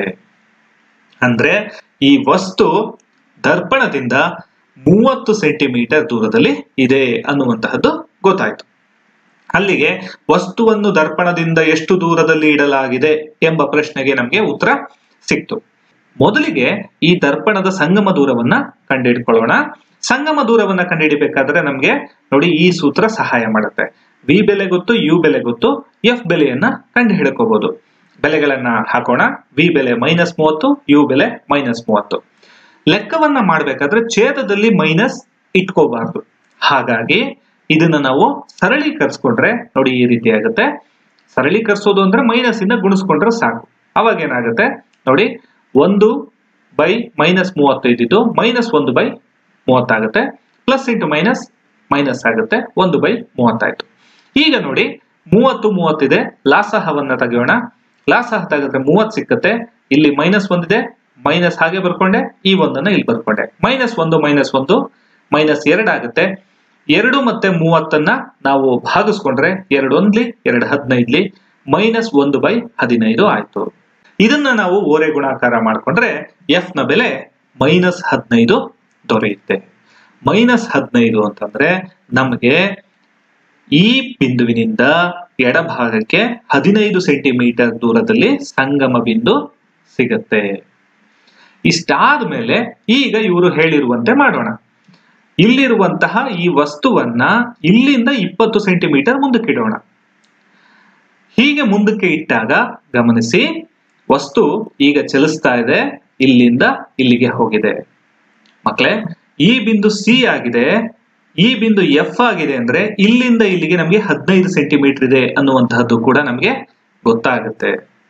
ಅಂದ್ರೆ ಈ ವಸ್ತು ದರ್ಪಣದಿಂದ ಮೂವತ್ತು ಸೆಂಟಿಮೀಟರ್ ದೂರದಲ್ಲಿ ಇದೆ ಅನ್ನುವಂತಹದ್ದು ಗೊತ್ತಾಯ್ತು ಅಲ್ಲಿಗೆ ವಸ್ತುವನ್ನು ದರ್ಪಣದಿಂದ ಎಷ್ಟು ದೂರದಲ್ಲಿ ಇಡಲಾಗಿದೆ ಎಂಬ ಪ್ರಶ್ನೆಗೆ ನಮಗೆ ಉತ್ತರ ಸಿಕ್ತು ಮೊದಲಿಗೆ ಈ ದರ್ಪಣದ ಸಂಗಮ ದೂರವನ್ನ ಕಂಡುಹಿಡ್ಕೊಳ್ಳೋಣ ಸಂಗಮ ದೂರವನ್ನ ಕಂಡುಹಿಡಿಬೇಕಾದ್ರೆ ನಮ್ಗೆ ನೋಡಿ ಈ ಸೂತ್ರ ಸಹಾಯ ಮಾಡುತ್ತೆ ವಿ ಬೆಲೆ ಗೊತ್ತು ಯು ಬೆಲೆ ಗೊತ್ತು ಎಫ್ ಬೆಲೆಯನ್ನ ಕಂಡು ಹಿಡ್ಕೋಬಹುದು ಬೆಲೆಗಳನ್ನ ಹಾಕೋಣ ವಿ ಬೆಲೆ ಮೈನಸ್ ಮೂವತ್ತು ಯು ಬೆಲೆ ಮೈನಸ್ ಮೂವತ್ತು ಲೆಕ್ಕವನ್ನ ಮಾಡ್ಬೇಕಾದ್ರೆ ಛೇದದಲ್ಲಿ ಮೈನಸ್ ಇಟ್ಕೋಬಾರ್ದು ಹಾಗಾಗಿ ಇದನ್ನ ನಾವು ಸರಳೀಕರಿಸ್ಕೊಂಡ್ರೆ ನೋಡಿ ಈ ರೀತಿ ಆಗುತ್ತೆ ಸರಳೀಕರಿಸೋದು ಅಂದ್ರೆ ಮೈನಸ್ ಇಂದ ಗುಣಿಸ್ಕೊಂಡ್ರೆ ಸಾಕು ಅವಾಗ ಏನಾಗುತ್ತೆ ನೋಡಿ ಒಂದು ಬೈ ಮೈನಸ್ ಮೂವತ್ತು ಇದ್ದಿದ್ದು ಮೈನಸ್ ಒಂದು ಬೈ ಮೂವತ್ತಾಗುತ್ತೆ ಪ್ಲಸ್ ಇಂಟು ಮೈನಸ್ ಮೈನಸ್ ಆಗುತ್ತೆ ಒಂದು ಬೈ ಮೂವತ್ತಾಯ್ತು ಈಗ ನೋಡಿ ಮೂವತ್ತು ಮೂವತ್ತಿದೆ ಲಾಸಹವನ್ನ ತೆಗೆಯೋಣ ಲಾಸಹ ತೆಗೆದ್ರೆ ಮೂವತ್ತು ಸಿಕ್ಕತ್ತೆ ಇಲ್ಲಿ ಮೈನಸ್ ಒಂದಿದೆ ಮೈನಸ್ ಹಾಗೆ ಬರ್ಕೊಂಡೆ ಈ ಒಂದನ್ನ ಇಲ್ಲಿ ಬರ್ಕೊಂಡೆ ಮೈನಸ್ ಒಂದು ಮೈನಸ್ ಒಂದು ಮೈನಸ್ ಎರಡು ಆಗುತ್ತೆ ಎರಡು ಮತ್ತೆ ಮೂವತ್ತನ್ನ ನಾವು ಭಾಗಿಸ್ಕೊಂಡ್ರೆ ಎರಡು ಒಂದ್ಲಿ ಎರಡು ಹದಿನೈದ್ಲಿ ಮೈನಸ್ ಒಂದು ಬೈ ಹದಿನೈದು ಆಯ್ತು ಇದನ್ನ ನಾವು ಓರೆ ಗುಣಾಕಾರ ಮಾಡ್ಕೊಂಡ್ರೆ ಎಫ್ ನ ಬೆಲೆ ಮೈನಸ್ ಹದಿನೈದು ದೊರೆಯುತ್ತೆ ಮೈನಸ್ ಹದಿನೈದು ಅಂತಂದ್ರೆ ನಮಗೆ ಈ ಬಿಂದುವಿನಿಂದ ಎಡಭಾಗಕ್ಕೆ ಹದಿನೈದು ಸೆಂಟಿಮೀಟರ್ ದೂರದಲ್ಲಿ ಸಂಗಮ ಬಿಂದು ಸಿಗತ್ತೆ ಇಷ್ಟಾದ್ಮೇಲೆ ಈಗ ಇವರು ಹೇಳಿರುವಂತೆ ಮಾಡೋಣ ಇಲ್ಲಿರುವಂತಹ ಈ ವಸ್ತುವನ್ನ ಇಲ್ಲಿಂದ ಇಪ್ಪತ್ತು ಸೆಂಟಿಮೀಟರ್ ಮುಂದಕ್ಕೆ ಇಡೋಣ ಹೀಗೆ ಮುಂದಕ್ಕೆ ಇಟ್ಟಾಗ ಗಮನಿಸಿ ವಸ್ತು ಈಗ ಚಲಿಸ್ತಾ ಇದೆ ಇಲ್ಲಿಂದ ಇಲ್ಲಿಗೆ ಹೋಗಿದೆ ಮಕ್ಕಳೇ ಈ ಬಿಂದು ಸಿ ಆಗಿದೆ ಈ ಬಿಂದು ಎಫ್ ಆಗಿದೆ ಅಂದ್ರೆ ಇಲ್ಲಿಂದ ಇಲ್ಲಿಗೆ ನಮಗೆ ಹದಿನೈದು ಸೆಂಟಿಮೀಟರ್ ಇದೆ ಅನ್ನುವಂತಹದ್ದು ಕೂಡ ನಮಗೆ ಗೊತ್ತಾಗುತ್ತೆ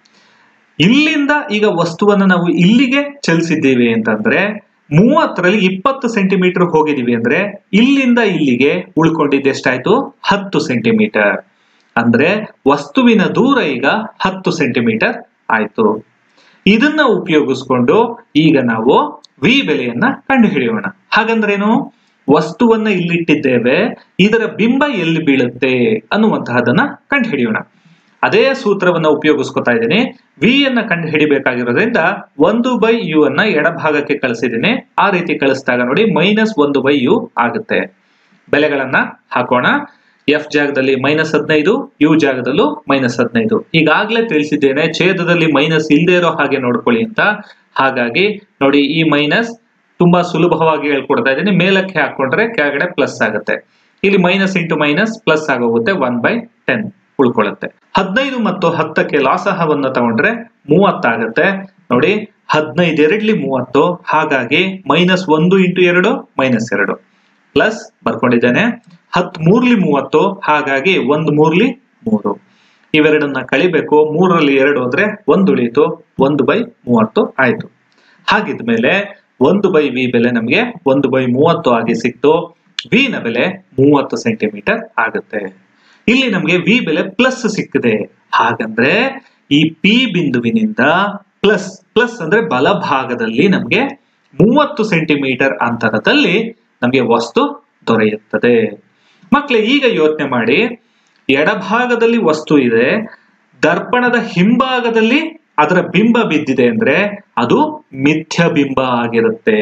ಇಲ್ಲಿಂದ ಈಗ ವಸ್ತುವನ್ನು ನಾವು ಇಲ್ಲಿಗೆ ಚಲಿಸಿದ್ದೇವೆ ಅಂತಂದ್ರೆ ಮೂವತ್ತರಲ್ಲಿ ಇಪ್ಪತ್ತು ಸೆಂಟಿಮೀಟರ್ ಹೋಗಿದೀವಿ ಅಂದ್ರೆ ಇಲ್ಲಿಂದ ಇಲ್ಲಿಗೆ ಉಳ್ಕೊಂಡಿದ್ದು ಎಷ್ಟಾಯ್ತು ಹತ್ತು ಸೆಂಟಿಮೀಟರ್ ಅಂದ್ರೆ ವಸ್ತುವಿನ ದೂರ ಈಗ ಹತ್ತು ಸೆಂಟಿಮೀಟರ್ ಆಯ್ತು ಇದನ್ನ ಉಪಯೋಗಿಸ್ಕೊಂಡು ಈಗ ನಾವು ವಿ ಬೆಲೆಯನ್ನ ಕಂಡುಹಿಡಿಯೋಣ ಹಾಗಂದ್ರೇನು ವಸ್ತುವನ್ನ ಇಲ್ಲಿಟ್ಟಿದ್ದೇವೆ ಇದರ ಬಿಂಬ ಎಲ್ಲಿ ಬೀಳುತ್ತೆ ಅನ್ನುವಂತಹದನ್ನ ಕಂಡುಹಿಡಿಯೋಣ ಅದೇ ಸೂತ್ರವನ್ನ ಉಪಯೋಗಿಸ್ಕೊತಾ ಇದ್ದೀನಿ ವಿ ಅನ್ನ ಕಂಡು ಹಿಡಿಬೇಕಾಗಿರೋದ್ರಿಂದ ಒಂದು ಬೈ ಯು ಅನ್ನ ಎಡಭಾಗಕ್ಕೆ ಕಳಿಸಿದ್ದೀನಿ ಆ ರೀತಿ ಕಳಿಸಿದಾಗ ನೋಡಿ ಮೈನಸ್ ಒಂದು ಬೈ ಯು ಆಗುತ್ತೆ ಬೆಲೆಗಳನ್ನ ಹಾಕೋಣ ಎಫ್ ಜಾಗದಲ್ಲಿ ಮೈನಸ್ ಹದಿನೈದು ಯು ಜಾಗದಲ್ಲೂ ಮೈನಸ್ ಹದಿನೈದು ಈಗಾಗಲೇ ತಿಳಿಸಿದ್ದೇನೆ ಛೇದದಲ್ಲಿ ಮೈನಸ್ ಇಲ್ಲದೆ ಇರೋ ಹಾಗೆ ನೋಡ್ಕೊಳ್ಳಿ ಅಂತ ಹಾಗಾಗಿ ನೋಡಿ ಈ ಮೈನಸ್ ತುಂಬಾ ಸುಲಭವಾಗಿ ಹೇಳ್ಕೊಡ್ತಾ ಇದ್ದೀನಿ ಮೇಲಕ್ಕೆ ಹಾಕೊಂಡ್ರೆ ಕೆಳಗಡೆ ಪ್ಲಸ್ ಆಗುತ್ತೆ ಇಲ್ಲಿ ಮೈನಸ್ ಇಂಟು ಮೈನಸ್ ಪ್ಲಸ್ ಆಗೋಗುತ್ತೆ ಒನ್ ಬೈ ಟೆನ್ ಉಳ್ಕೊಳ್ಳುತ್ತೆ ಹದಿನೈದು ಮತ್ತು ಹತ್ತಕ್ಕೆ ಲಾಸಹವನ್ನು ತಗೊಂಡ್ರೆ ಮೂವತ್ತಾಗತ್ತೆ ನೋಡಿ ಹದಿನೈದು ಎರಡ್ಲಿ ಮೂವತ್ತು ಹಾಗಾಗಿ ಮೈನಸ್ ಒಂದು ಇಂಟು ಎರಡು ಮೈನಸ್ ಎರಡು ಪ್ಲಸ್ ಬರ್ಕೊಂಡಿದ್ದೇನೆ ಹತ್ ಮೂರ್ಲಿ ಮೂವತ್ತು ಹಾಗಾಗಿ ಒಂದು ಮೂರ್ಲಿ ಮೂರು ಇವೆರಡನ್ನ ಕಳಿಬೇಕು ಮೂರರಲ್ಲಿ ಎರಡು ಅಂದ್ರೆ ಒಂದು ಉಳಿಯಿತು ಒಂದು ಬೈ ಮೂವತ್ತು ಆಯ್ತು ಹಾಗಿದ್ಮೇಲೆ ಒಂದು ಬೈ ವಿ ಬೆಲೆ ನಮಗೆ ಒಂದು ಬೈ ಮೂವತ್ತು ಆಗಿ ಸಿಕ್ತು ವಿ ನ ಬೆಲೆ ಮೂವತ್ತು ಸೆಂಟಿಮೀಟರ್ ಆಗುತ್ತೆ ಇಲ್ಲಿ ನಮಗೆ ವಿ ಬೆಲೆ ಪ್ಲಸ್ ಸಿಕ್ಕಿದೆ ಹಾಗಂದ್ರೆ ಈ ಪಿ ಬಿಂದುವಿನಿಂದ ಪ್ಲಸ್ ಪ್ಲಸ್ ಅಂದ್ರೆ ಬಲಭಾಗದಲ್ಲಿ ನಮಗೆ ಮೂವತ್ತು ಸೆಂಟಿಮೀಟರ್ ಅಂತರದಲ್ಲಿ ನಮಗೆ ವಸ್ತು ದೊರೆಯುತ್ತದೆ ಮಕ್ಕಳೇ ಈಗ ಯೋಚನೆ ಮಾಡಿ ಎಡಭಾಗದಲ್ಲಿ ವಸ್ತು ಇದೆ ದರ್ಪಣದ ಹಿಂಭಾಗದಲ್ಲಿ ಅದರ ಬಿಂಬ ಬಿದ್ದಿದೆ ಅಂದ್ರೆ ಅದು ಮಿಥ್ಯ ಬಿಂಬ ಆಗಿರುತ್ತೆ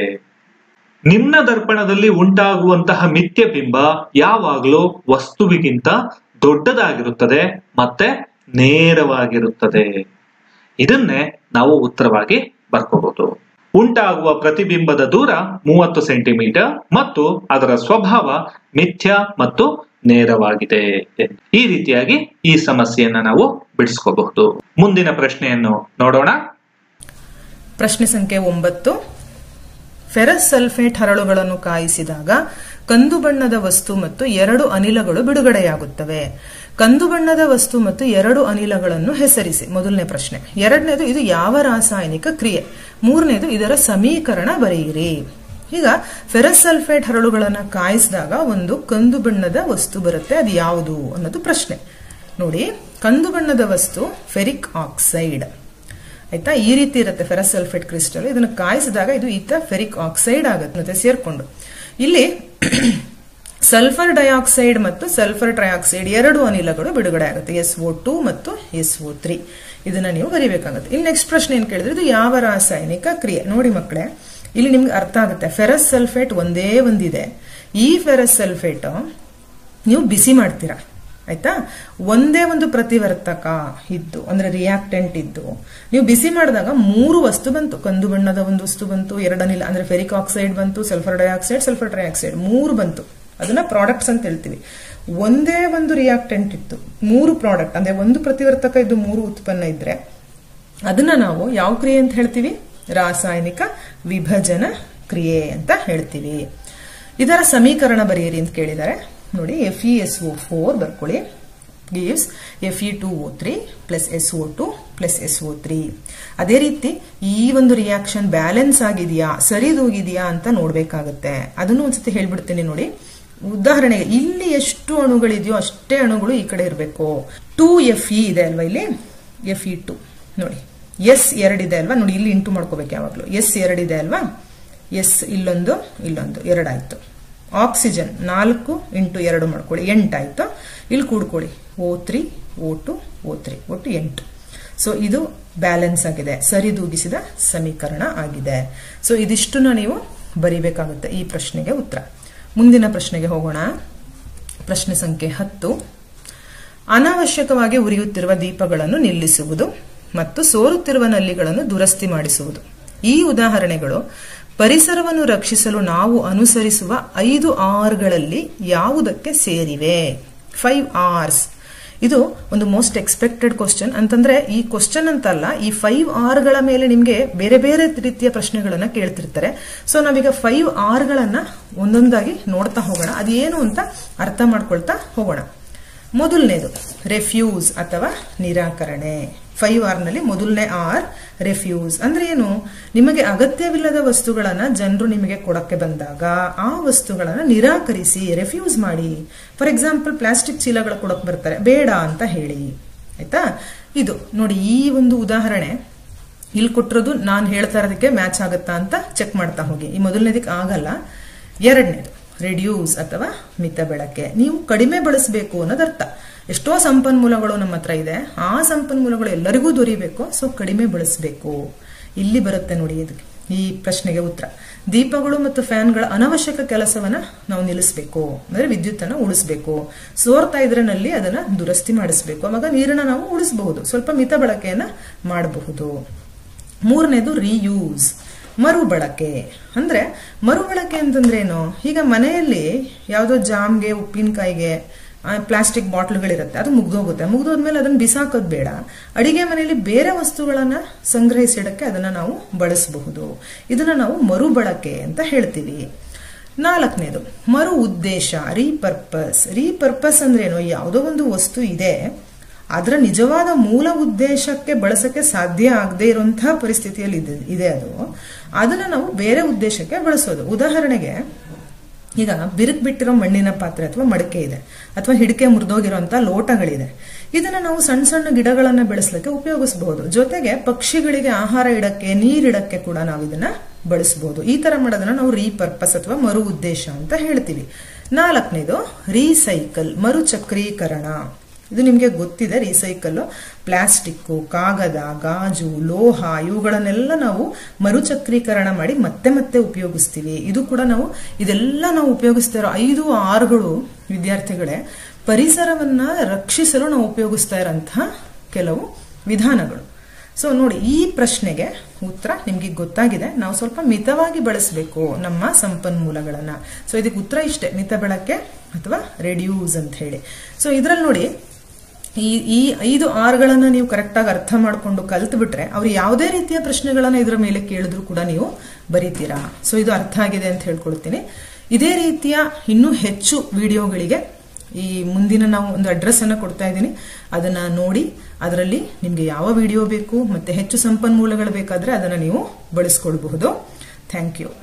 ನಿಮ್ನ ದರ್ಪಣದಲ್ಲಿ ಉಂಟಾಗುವಂತಹ ಮಿಥ್ಯ ಬಿಂಬ ಯಾವಾಗಲೂ ವಸ್ತುವಿಗಿಂತ ದೊಡ್ಡದಾಗಿರುತ್ತದೆ ಮತ್ತೆ ನೇರವಾಗಿರುತ್ತದೆ ಇದನ್ನೇ ನಾವು ಉತ್ತರವಾಗಿ ಬರ್ಕೋಬಹುದು ಉಂಟಾಗುವ ಪ್ರತಿಬಿಂಬದ ದೂರ ಮೂವತ್ತು ಸೆಂಟಿಮೀಟರ್ ಮತ್ತು ಅದರ ಸ್ವಭಾವ ಮಿಥ್ಯ ಮತ್ತು ನೇರವಾಗಿದೆ ಈ ರೀತಿಯಾಗಿ ಈ ಸಮಸ್ಯೆಯನ್ನ ನಾವು ಬಿಡಿಸ್ಕೋಬಹುದು ಮುಂದಿನ ಪ್ರಶ್ನೆಯನ್ನು ನೋಡೋಣ ಪ್ರಶ್ನೆ ಸಂಖ್ಯೆ ಒಂಬತ್ತು ಫೆರಸ್ ಸಲ್ಫೇಟ್ ಹರಳುಗಳನ್ನು ಕಾಯಿಸಿದಾಗ ಕಂದು ಬಣ್ಣದ ವಸ್ತು ಮತ್ತು ಎರಡು ಅನಿಲಗಳು ಬಿಡುಗಡೆಯಾಗುತ್ತವೆ ಕಂದು ಬಣ್ಣದ ವಸ್ತು ಮತ್ತು ಎರಡು ಅನಿಲಗಳನ್ನು ಹೆಸರಿಸಿ ಮೊದಲನೇ ಪ್ರಶ್ನೆ ಎರಡನೇದು ಇದು ಯಾವ ರಾಸಾಯನಿಕ ಕ್ರಿಯೆ ಮೂರನೇದು ಇದರ ಸಮೀಕರಣ ಬರೆಯಿರಿ ಈಗ ಫೆರಸ್ ಸಲ್ಫೇಟ್ ಹರಳುಗಳನ್ನು ಕಾಯಿಸಿದಾಗ ಒಂದು ಕಂದು ಬಣ್ಣದ ವಸ್ತು ಬರುತ್ತೆ ಅದು ಯಾವುದು ಅನ್ನೋದು ಪ್ರಶ್ನೆ ನೋಡಿ ಕಂದು ಬಣ್ಣದ ವಸ್ತು ಫೆರಿಕ್ ಆಕ್ಸೈಡ್ ಆಯ್ತಾ ಈ ರೀತಿ ಇರುತ್ತೆ ಫೆರಸ್ ಸಲ್ಫೇಟ್ ಕ್ರಿಸ್ಟಲ್ ಇದನ್ನು ಕಾಯಿಸಿದಾಗ ಇದು ಈತ ಫೆರಿಕ್ ಆಕ್ಸೈಡ್ ಆಗುತ್ತೆ ಮತ್ತೆ ಸೇರ್ಕೊಂಡು ಇಲ್ಲಿ ಸಲ್ಫರ್ ಡೈಆಕ್ಸೈಡ್ ಮತ್ತು ಸಲ್ಫರ್ ಟ್ರೈಆಕ್ಸೈಡ್ ಎರಡು ಅನಿಲಗಳು ಬಿಡುಗಡೆ ಆಗುತ್ತೆ ಎಸ್ ಒ ಟು ಮತ್ತು ಎಸ್ ಒ ತ್ರೀ ಇದನ್ನ ನೀವು ಬರಿಬೇಕಾಗುತ್ತೆ ಇಲ್ಲಿ ನೆಕ್ಸ್ಟ್ ಪ್ರಶ್ನೆ ಏನ್ ಕೇಳಿದ್ರೆ ಇದು ಯಾವ ರಾಸಾಯನಿಕ ಕ್ರಿಯೆ ನೋಡಿ ಮಕ್ಕಳೇ ಇಲ್ಲಿ ನಿಮ್ಗೆ ಅರ್ಥ ಆಗುತ್ತೆ ಫೆರಸ್ ಸಲ್ಫೇಟ್ ಒಂದೇ ಒಂದಿದೆ ಈ ಫೆರಸ್ ಸಲ್ಫೇಟ್ ನೀವು ಬಿಸಿ ಮಾಡ್ತೀರಾ ಆಯ್ತಾ ಒಂದೇ ಒಂದು ಪ್ರತಿವರ್ತಕ ಇದ್ದು ಅಂದ್ರೆ ರಿಯಾಕ್ಟೆಂಟ್ ಇದ್ದು ನೀವು ಬಿಸಿ ಮಾಡಿದಾಗ ಮೂರು ವಸ್ತು ಬಂತು ಕಂದು ಬಣ್ಣದ ಒಂದು ವಸ್ತು ಬಂತು ಎರಡನಿಲ್ಲ ಅಂದ್ರೆ ಫೆರಿಕ್ ಆಕ್ಸೈಡ್ ಬಂತು ಸಲ್ಫರ್ ಡೈಆಕ್ಸೈಡ್ ಸಲ್ಫರ್ ಟ್ರೈಆಕ್ಸೈಡ್ ಮೂರು ಬಂತು ಅದನ್ನ ಪ್ರಾಡಕ್ಟ್ಸ್ ಅಂತ ಹೇಳ್ತೀವಿ ಒಂದೇ ಒಂದು ರಿಯಾಕ್ಟೆಂಟ್ ಇತ್ತು ಮೂರು ಪ್ರಾಡಕ್ಟ್ ಅಂದ್ರೆ ಒಂದು ಪ್ರತಿವರ್ತಕ ಇದ್ದು ಮೂರು ಉತ್ಪನ್ನ ಇದ್ರೆ ಅದನ್ನ ನಾವು ಯಾವ ಕ್ರಿಯೆ ಅಂತ ಹೇಳ್ತೀವಿ ರಾಸಾಯನಿಕ ವಿಭಜನ ಕ್ರಿಯೆ ಅಂತ ಹೇಳ್ತೀವಿ ಇದರ ಸಮೀಕರಣ ಬರೆಯಿರಿ ಅಂತ ಕೇಳಿದ್ದಾರೆ ನೋಡಿ F E S O four ಬರ್ಕೊಳ್ಳಿ gives F E two O three plus S O two plus S O three ಅದೇ ರೀತಿ ಈ ಒಂದು ರಿಯಾಕ್ಷನ್ ಬ್ಯಾಲೆನ್ಸ್ ಆಗಿದೆಯಾ ಸರಿದೋಗಿದೆಯಾ ಅಂತ ನೋಡ್ಬೇಕಾಗತ್ತೆ ಅದನ್ನು ಒಂದ್ಸತಿ ಹೇಳ್ಬಿಡ್ತೀನಿ ನೋಡಿ ಉದಾಹರಣೆಗೆ ಇಲ್ಲಿ ಎಷ್ಟು ಅಣುಗಳಿದೆಯೋ ಅಷ್ಟೇ ಅಣುಗಳು ಈ ಕಡೆ ಇರಬೇಕು ಟೂ ಎಫ್ ಇ ಇದೆ ಅಲ್ವಾ ಇಲ್ಲಿ ಎಫ್ ಇ ಟು ನೋಡಿ ಎಸ್ ಎರಡಿದೆ ಅಲ್ವಾ ನೋಡಿ ಇಲ್ಲಿ ಇಂಟು ಮಾಡ್ಕೋಬೇಕು ಯಾವಾಗಲೂ ಎಸ್ ಎರಡಿದೆ ಅಲ್ವಾ ಎಸ್ ಇಲ್ಲೊಂದು ಇಲ್ಲೊಂದು ಎರಡಾಯ್ತು ಆಕ್ಸಿಜನ್ ನಾಲ್ಕು ಇಂಟು ಎರಡು ಮಾಡ್ಕೊಳ್ಳಿ ಎಂಟಾಯ್ತು ಇಲ್ಲಿ ಕೂಡ್ಕೊಳ್ಳಿ O three O two O three ಒಟ್ಟು ಎಂಟು ಸೊ ಇದು ಬ್ಯಾಲೆನ್ಸ್ ಆಗಿದೆ ಸರಿದೂಗಿಸಿದ ಸಮೀಕರಣ ಆಗಿದೆ ಸೊ ಇದಿಷ್ಟನ್ನ ನೀವು ಬರಿಬೇಕಾಗುತ್ತೆ ಈ ಪ್ರಶ್ನೆಗೆ ಉತ್ತರ ಮುಂದಿನ ಪ್ರಶ್ನೆಗೆ ಹೋಗೋಣ ಪ್ರಶ್ನೆ ಸಂಖ್ಯೆ ಹತ್ತು ಅನಾವಶ್ಯಕವಾಗಿ ಉರಿಯುತ್ತಿರುವ ದೀಪಗಳನ್ನು ನಿಲ್ಲಿಸುವುದು ಮತ್ತು ಸೋರುತ್ತಿರುವ ನಲ್ಲಿಗಳನ್ನು ದುರಸ್ತಿ ಮಾಡಿಸುವುದು ಈ ಉದಾಹರಣೆಗಳು ಪರಿಸರವನ್ನು ರಕ್ಷಿಸಲು ನಾವು ಅನುಸರಿಸುವ ಐದು ಆರ್ಗಳಲ್ಲಿ ಯಾವುದಕ್ಕೆ ಸೇರಿವೆ ಫೈವ್ ಆರ್ಸ್ ಇದು ಒಂದು ಮೋಸ್ಟ್ ಎಕ್ಸ್ಪೆಕ್ಟೆಡ್ ಕ್ವಶನ್ ಅಂತಂದ್ರೆ ಈ ಕ್ವಶನ್ ಅಂತಲ್ಲ ಈ ಫೈವ್ ಆರ್ಗಳ ಮೇಲೆ ನಿಮಗೆ ಬೇರೆ ಬೇರೆ ರೀತಿಯ ಪ್ರಶ್ನೆಗಳನ್ನ ಕೇಳ್ತಿರ್ತಾರೆ ಸೊ ನಾವೀಗ ಫೈವ್ ಆರ್ಗಳನ್ನ ಒಂದೊಂದಾಗಿ ನೋಡ್ತಾ ಹೋಗೋಣ ಅದೇನು ಅಂತ ಅರ್ಥ ಮಾಡ್ಕೊಳ್ತಾ ಹೋಗೋಣ ಮೊದಲನೇದು ರೆಫ್ಯೂಸ್ ಅಥವಾ ನಿರಾಕರಣೆ ಫೈವ್ ಆರ್ ನಲ್ಲಿ ಮೊದಲನೇ ಆರ್ ರೆಫ್ಯೂಸ್ ಅಂದ್ರೆ ಏನು ನಿಮಗೆ ಅಗತ್ಯವಿಲ್ಲದ ವಸ್ತುಗಳನ್ನ ಜನರು ನಿಮಗೆ ಕೊಡಕ್ಕೆ ಬಂದಾಗ ಆ ವಸ್ತುಗಳನ್ನ ನಿರಾಕರಿಸಿ ರೆಫ್ಯೂಸ್ ಮಾಡಿ ಫಾರ್ ಎಕ್ಸಾಂಪಲ್ ಪ್ಲಾಸ್ಟಿಕ್ ಚೀಲಗಳ ಕೊಡಕ್ ಬರ್ತಾರೆ ಬೇಡ ಅಂತ ಹೇಳಿ ಆಯ್ತಾ ಇದು ನೋಡಿ ಈ ಒಂದು ಉದಾಹರಣೆ ಇಲ್ಲಿ ಕೊಟ್ಟಿರೋದು ನಾನು ಹೇಳ್ತಾ ಇರೋದಕ್ಕೆ ಮ್ಯಾಚ್ ಆಗುತ್ತಾ ಅಂತ ಚೆಕ್ ಮಾಡ್ತಾ ಹೋಗಿ ಈ ಮೊದಲನೇದಕ್ಕೆ ಆಗಲ್ಲ ಎರಡನೇದು ರೆಡ್ಯೂಸ್ ಅಥವಾ ಮಿತ ಬೆಳಕೆ ನೀವು ಕಡಿಮೆ ಬಳಸಬೇಕು ಅನ್ನೋದರ್ಥ ಎಷ್ಟೋ ಸಂಪನ್ಮೂಲಗಳು ನಮ್ಮ ಹತ್ರ ಇದೆ ಆ ಸಂಪನ್ಮೂಲಗಳು ಎಲ್ಲರಿಗೂ ದೊರೀಬೇಕು ಸೊ ಕಡಿಮೆ ಬಳಸಬೇಕು ಇಲ್ಲಿ ಬರುತ್ತೆ ನೋಡಿ ಇದಕ್ಕೆ ಈ ಪ್ರಶ್ನೆಗೆ ಉತ್ತರ ದೀಪಗಳು ಮತ್ತು ಫ್ಯಾನ್ಗಳ ಅನವಶ್ಯಕ ಕೆಲಸವನ್ನ ನಾವು ನಿಲ್ಲಿಸಬೇಕು ಅಂದ್ರೆ ವಿದ್ಯುತ್ತನ್ನ ಉಳಿಸಬೇಕು ಸೋರ್ತಾ ಇದ್ರನಲ್ಲಿ ಅದನ್ನ ದುರಸ್ತಿ ಮಾಡಿಸಬೇಕು ಅವಾಗ ನೀರನ್ನ ನಾವು ಉಳಿಸಬಹುದು ಸ್ವಲ್ಪ ಮಿತ ಬಳಕೆಯನ್ನ ಮಾಡಬಹುದು ಮೂರನೇದು ರೀಯೂಸ್ ಮರುಬಳಕೆ ಅಂದ್ರೆ ಮರುಬಳಕೆ ಅಂತಂದ್ರೆ ಏನು ಈಗ ಮನೆಯಲ್ಲಿ ಯಾವುದೋ ಜಾಮ್ಗೆ ಉಪ್ಪಿನಕಾಯಿಗೆ ಪ್ಲಾಸ್ಟಿಕ್ ಬಾಟ್ಲ್ಗಳಿರುತ್ತೆ ಅದು ಮುಗ್ದೋಗುತ್ತೆ ಮುಗ್ದೋದ್ಮೇಲೆ ಅದನ್ನ ಬಿಸಾಕೋದು ಬೇಡ ಅಡಿಗೆ ಮನೆಯಲ್ಲಿ ಬೇರೆ ವಸ್ತುಗಳನ್ನ ಸಂಗ್ರಹಿಸಿಡಕ್ಕೆ ಅದನ್ನ ನಾವು ಬಳಸಬಹುದು ಇದನ್ನ ನಾವು ಮರುಬಳಕೆ ಅಂತ ಹೇಳ್ತೀವಿ ನಾಲ್ಕನೇದು ಮರು ಉದ್ದೇಶ ರೀಪರ್ಪಸ್ ರೀಪರ್ಪಸ್ ಅಂದ್ರೆ ಏನು ಯಾವುದೋ ಒಂದು ವಸ್ತು ಇದೆ ಅದರ ನಿಜವಾದ ಮೂಲ ಉದ್ದೇಶಕ್ಕೆ ಬಳಸಕ್ಕೆ ಸಾಧ್ಯ ಆಗದೆ ಇರುವಂತಹ ಪರಿಸ್ಥಿತಿಯಲ್ಲಿ ಇದೆ ಅದು ಅದನ್ನ ನಾವು ಬೇರೆ ಉದ್ದೇಶಕ್ಕೆ ಬಳಸೋದು ಉದಾಹರಣೆಗೆ ಈಗ ಬಿರುಕ್ ಬಿಟ್ಟಿರೋ ಮಣ್ಣಿನ ಪಾತ್ರೆ ಅಥವಾ ಮಡಕೆ ಇದೆ ಅಥವಾ ಹಿಡಿಕೆ ಮುರಿದೋಗಿರುವಂತಹ ಲೋಟಗಳಿದೆ ಇದನ್ನ ನಾವು ಸಣ್ಣ ಸಣ್ಣ ಗಿಡಗಳನ್ನ ಬೆಳೆಸಲಿಕ್ಕೆ ಉಪಯೋಗಿಸಬಹುದು ಜೊತೆಗೆ ಪಕ್ಷಿಗಳಿಗೆ ಆಹಾರ ಇಡಕ್ಕೆ ನೀರಿಡಕ್ಕೆ ಕೂಡ ನಾವು ಇದನ್ನ ಬಳಸಬಹುದು ಈ ತರ ಮಾಡೋದನ್ನ ನಾವು ರೀಪರ್ಪಸ್ ಅಥವಾ ಮರು ಉದ್ದೇಶ ಅಂತ ಹೇಳ್ತೀವಿ ನಾಲ್ಕನೇದು ರೀಸೈಕಲ್ ಮರುಚಕ್ರೀಕರಣ ಇದು ನಿಮಗೆ ಗೊತ್ತಿದೆ ರೀಸೈಕಲ್ ಪ್ಲಾಸ್ಟಿಕ್ ಕಾಗದ ಗಾಜು ಲೋಹ ಇವುಗಳನ್ನೆಲ್ಲ ನಾವು ಮರುಚಕ್ರೀಕರಣ ಮಾಡಿ ಮತ್ತೆ ಮತ್ತೆ ಉಪಯೋಗಿಸ್ತೀವಿ ಇದು ಕೂಡ ನಾವು ಇದೆಲ್ಲ ನಾವು ಉಪಯೋಗಿಸ್ತಾ ಇರೋ ಐದು ಆರುಗಳು ವಿದ್ಯಾರ್ಥಿಗಳೇ ಪರಿಸರವನ್ನ ರಕ್ಷಿಸಲು ನಾವು ಉಪಯೋಗಿಸ್ತಾ ಇರೋಂತಹ ಕೆಲವು ವಿಧಾನಗಳು ಸೊ ನೋಡಿ ಈ ಪ್ರಶ್ನೆಗೆ ಉತ್ತರ ನಿಮ್ಗೆ ಗೊತ್ತಾಗಿದೆ ನಾವು ಸ್ವಲ್ಪ ಮಿತವಾಗಿ ಬಳಸಬೇಕು ನಮ್ಮ ಸಂಪನ್ಮೂಲಗಳನ್ನ ಸೊ ಇದಕ್ಕೆ ಉತ್ತರ ಇಷ್ಟೇ ಮಿತ ಬಳಕೆ ಅಥವಾ ರೆಡ್ಯೂಸ್ ಅಂತ ಹೇಳಿ ಸೊ ಇದ್ರಲ್ಲಿ ನೋಡಿ ಈ ಈ ಐದು ಆರ್ಗಳನ್ನ ನೀವು ಕರೆಕ್ಟಾಗಿ ಅರ್ಥ ಮಾಡ್ಕೊಂಡು ಕಲ್ತು ಬಿಟ್ರೆ ಅವ್ರು ಯಾವುದೇ ರೀತಿಯ ಪ್ರಶ್ನೆಗಳನ್ನ ಇದರ ಮೇಲೆ ಕೇಳಿದ್ರು ಕೂಡ ನೀವು ಬರೀತೀರಾ ಸೊ ಇದು ಅರ್ಥ ಆಗಿದೆ ಅಂತ ಹೇಳ್ಕೊಳ್ತೀನಿ ಇದೇ ರೀತಿಯ ಇನ್ನೂ ಹೆಚ್ಚು ವಿಡಿಯೋಗಳಿಗೆ ಈ ಮುಂದಿನ ನಾವು ಒಂದು ಅಡ್ರೆಸ್ ಅನ್ನ ಕೊಡ್ತಾ ಇದ್ದೀನಿ ಅದನ್ನ ನೋಡಿ ಅದರಲ್ಲಿ ನಿಮ್ಗೆ ಯಾವ ವಿಡಿಯೋ ಬೇಕು ಮತ್ತೆ ಹೆಚ್ಚು ಸಂಪನ್ಮೂಲಗಳು ಬೇಕಾದ್ರೆ ಅದನ್ನ ನೀವು ಬಳಸ್ಕೊಳ್ಬಹುದು ಥ್ಯಾಂಕ್ ಯು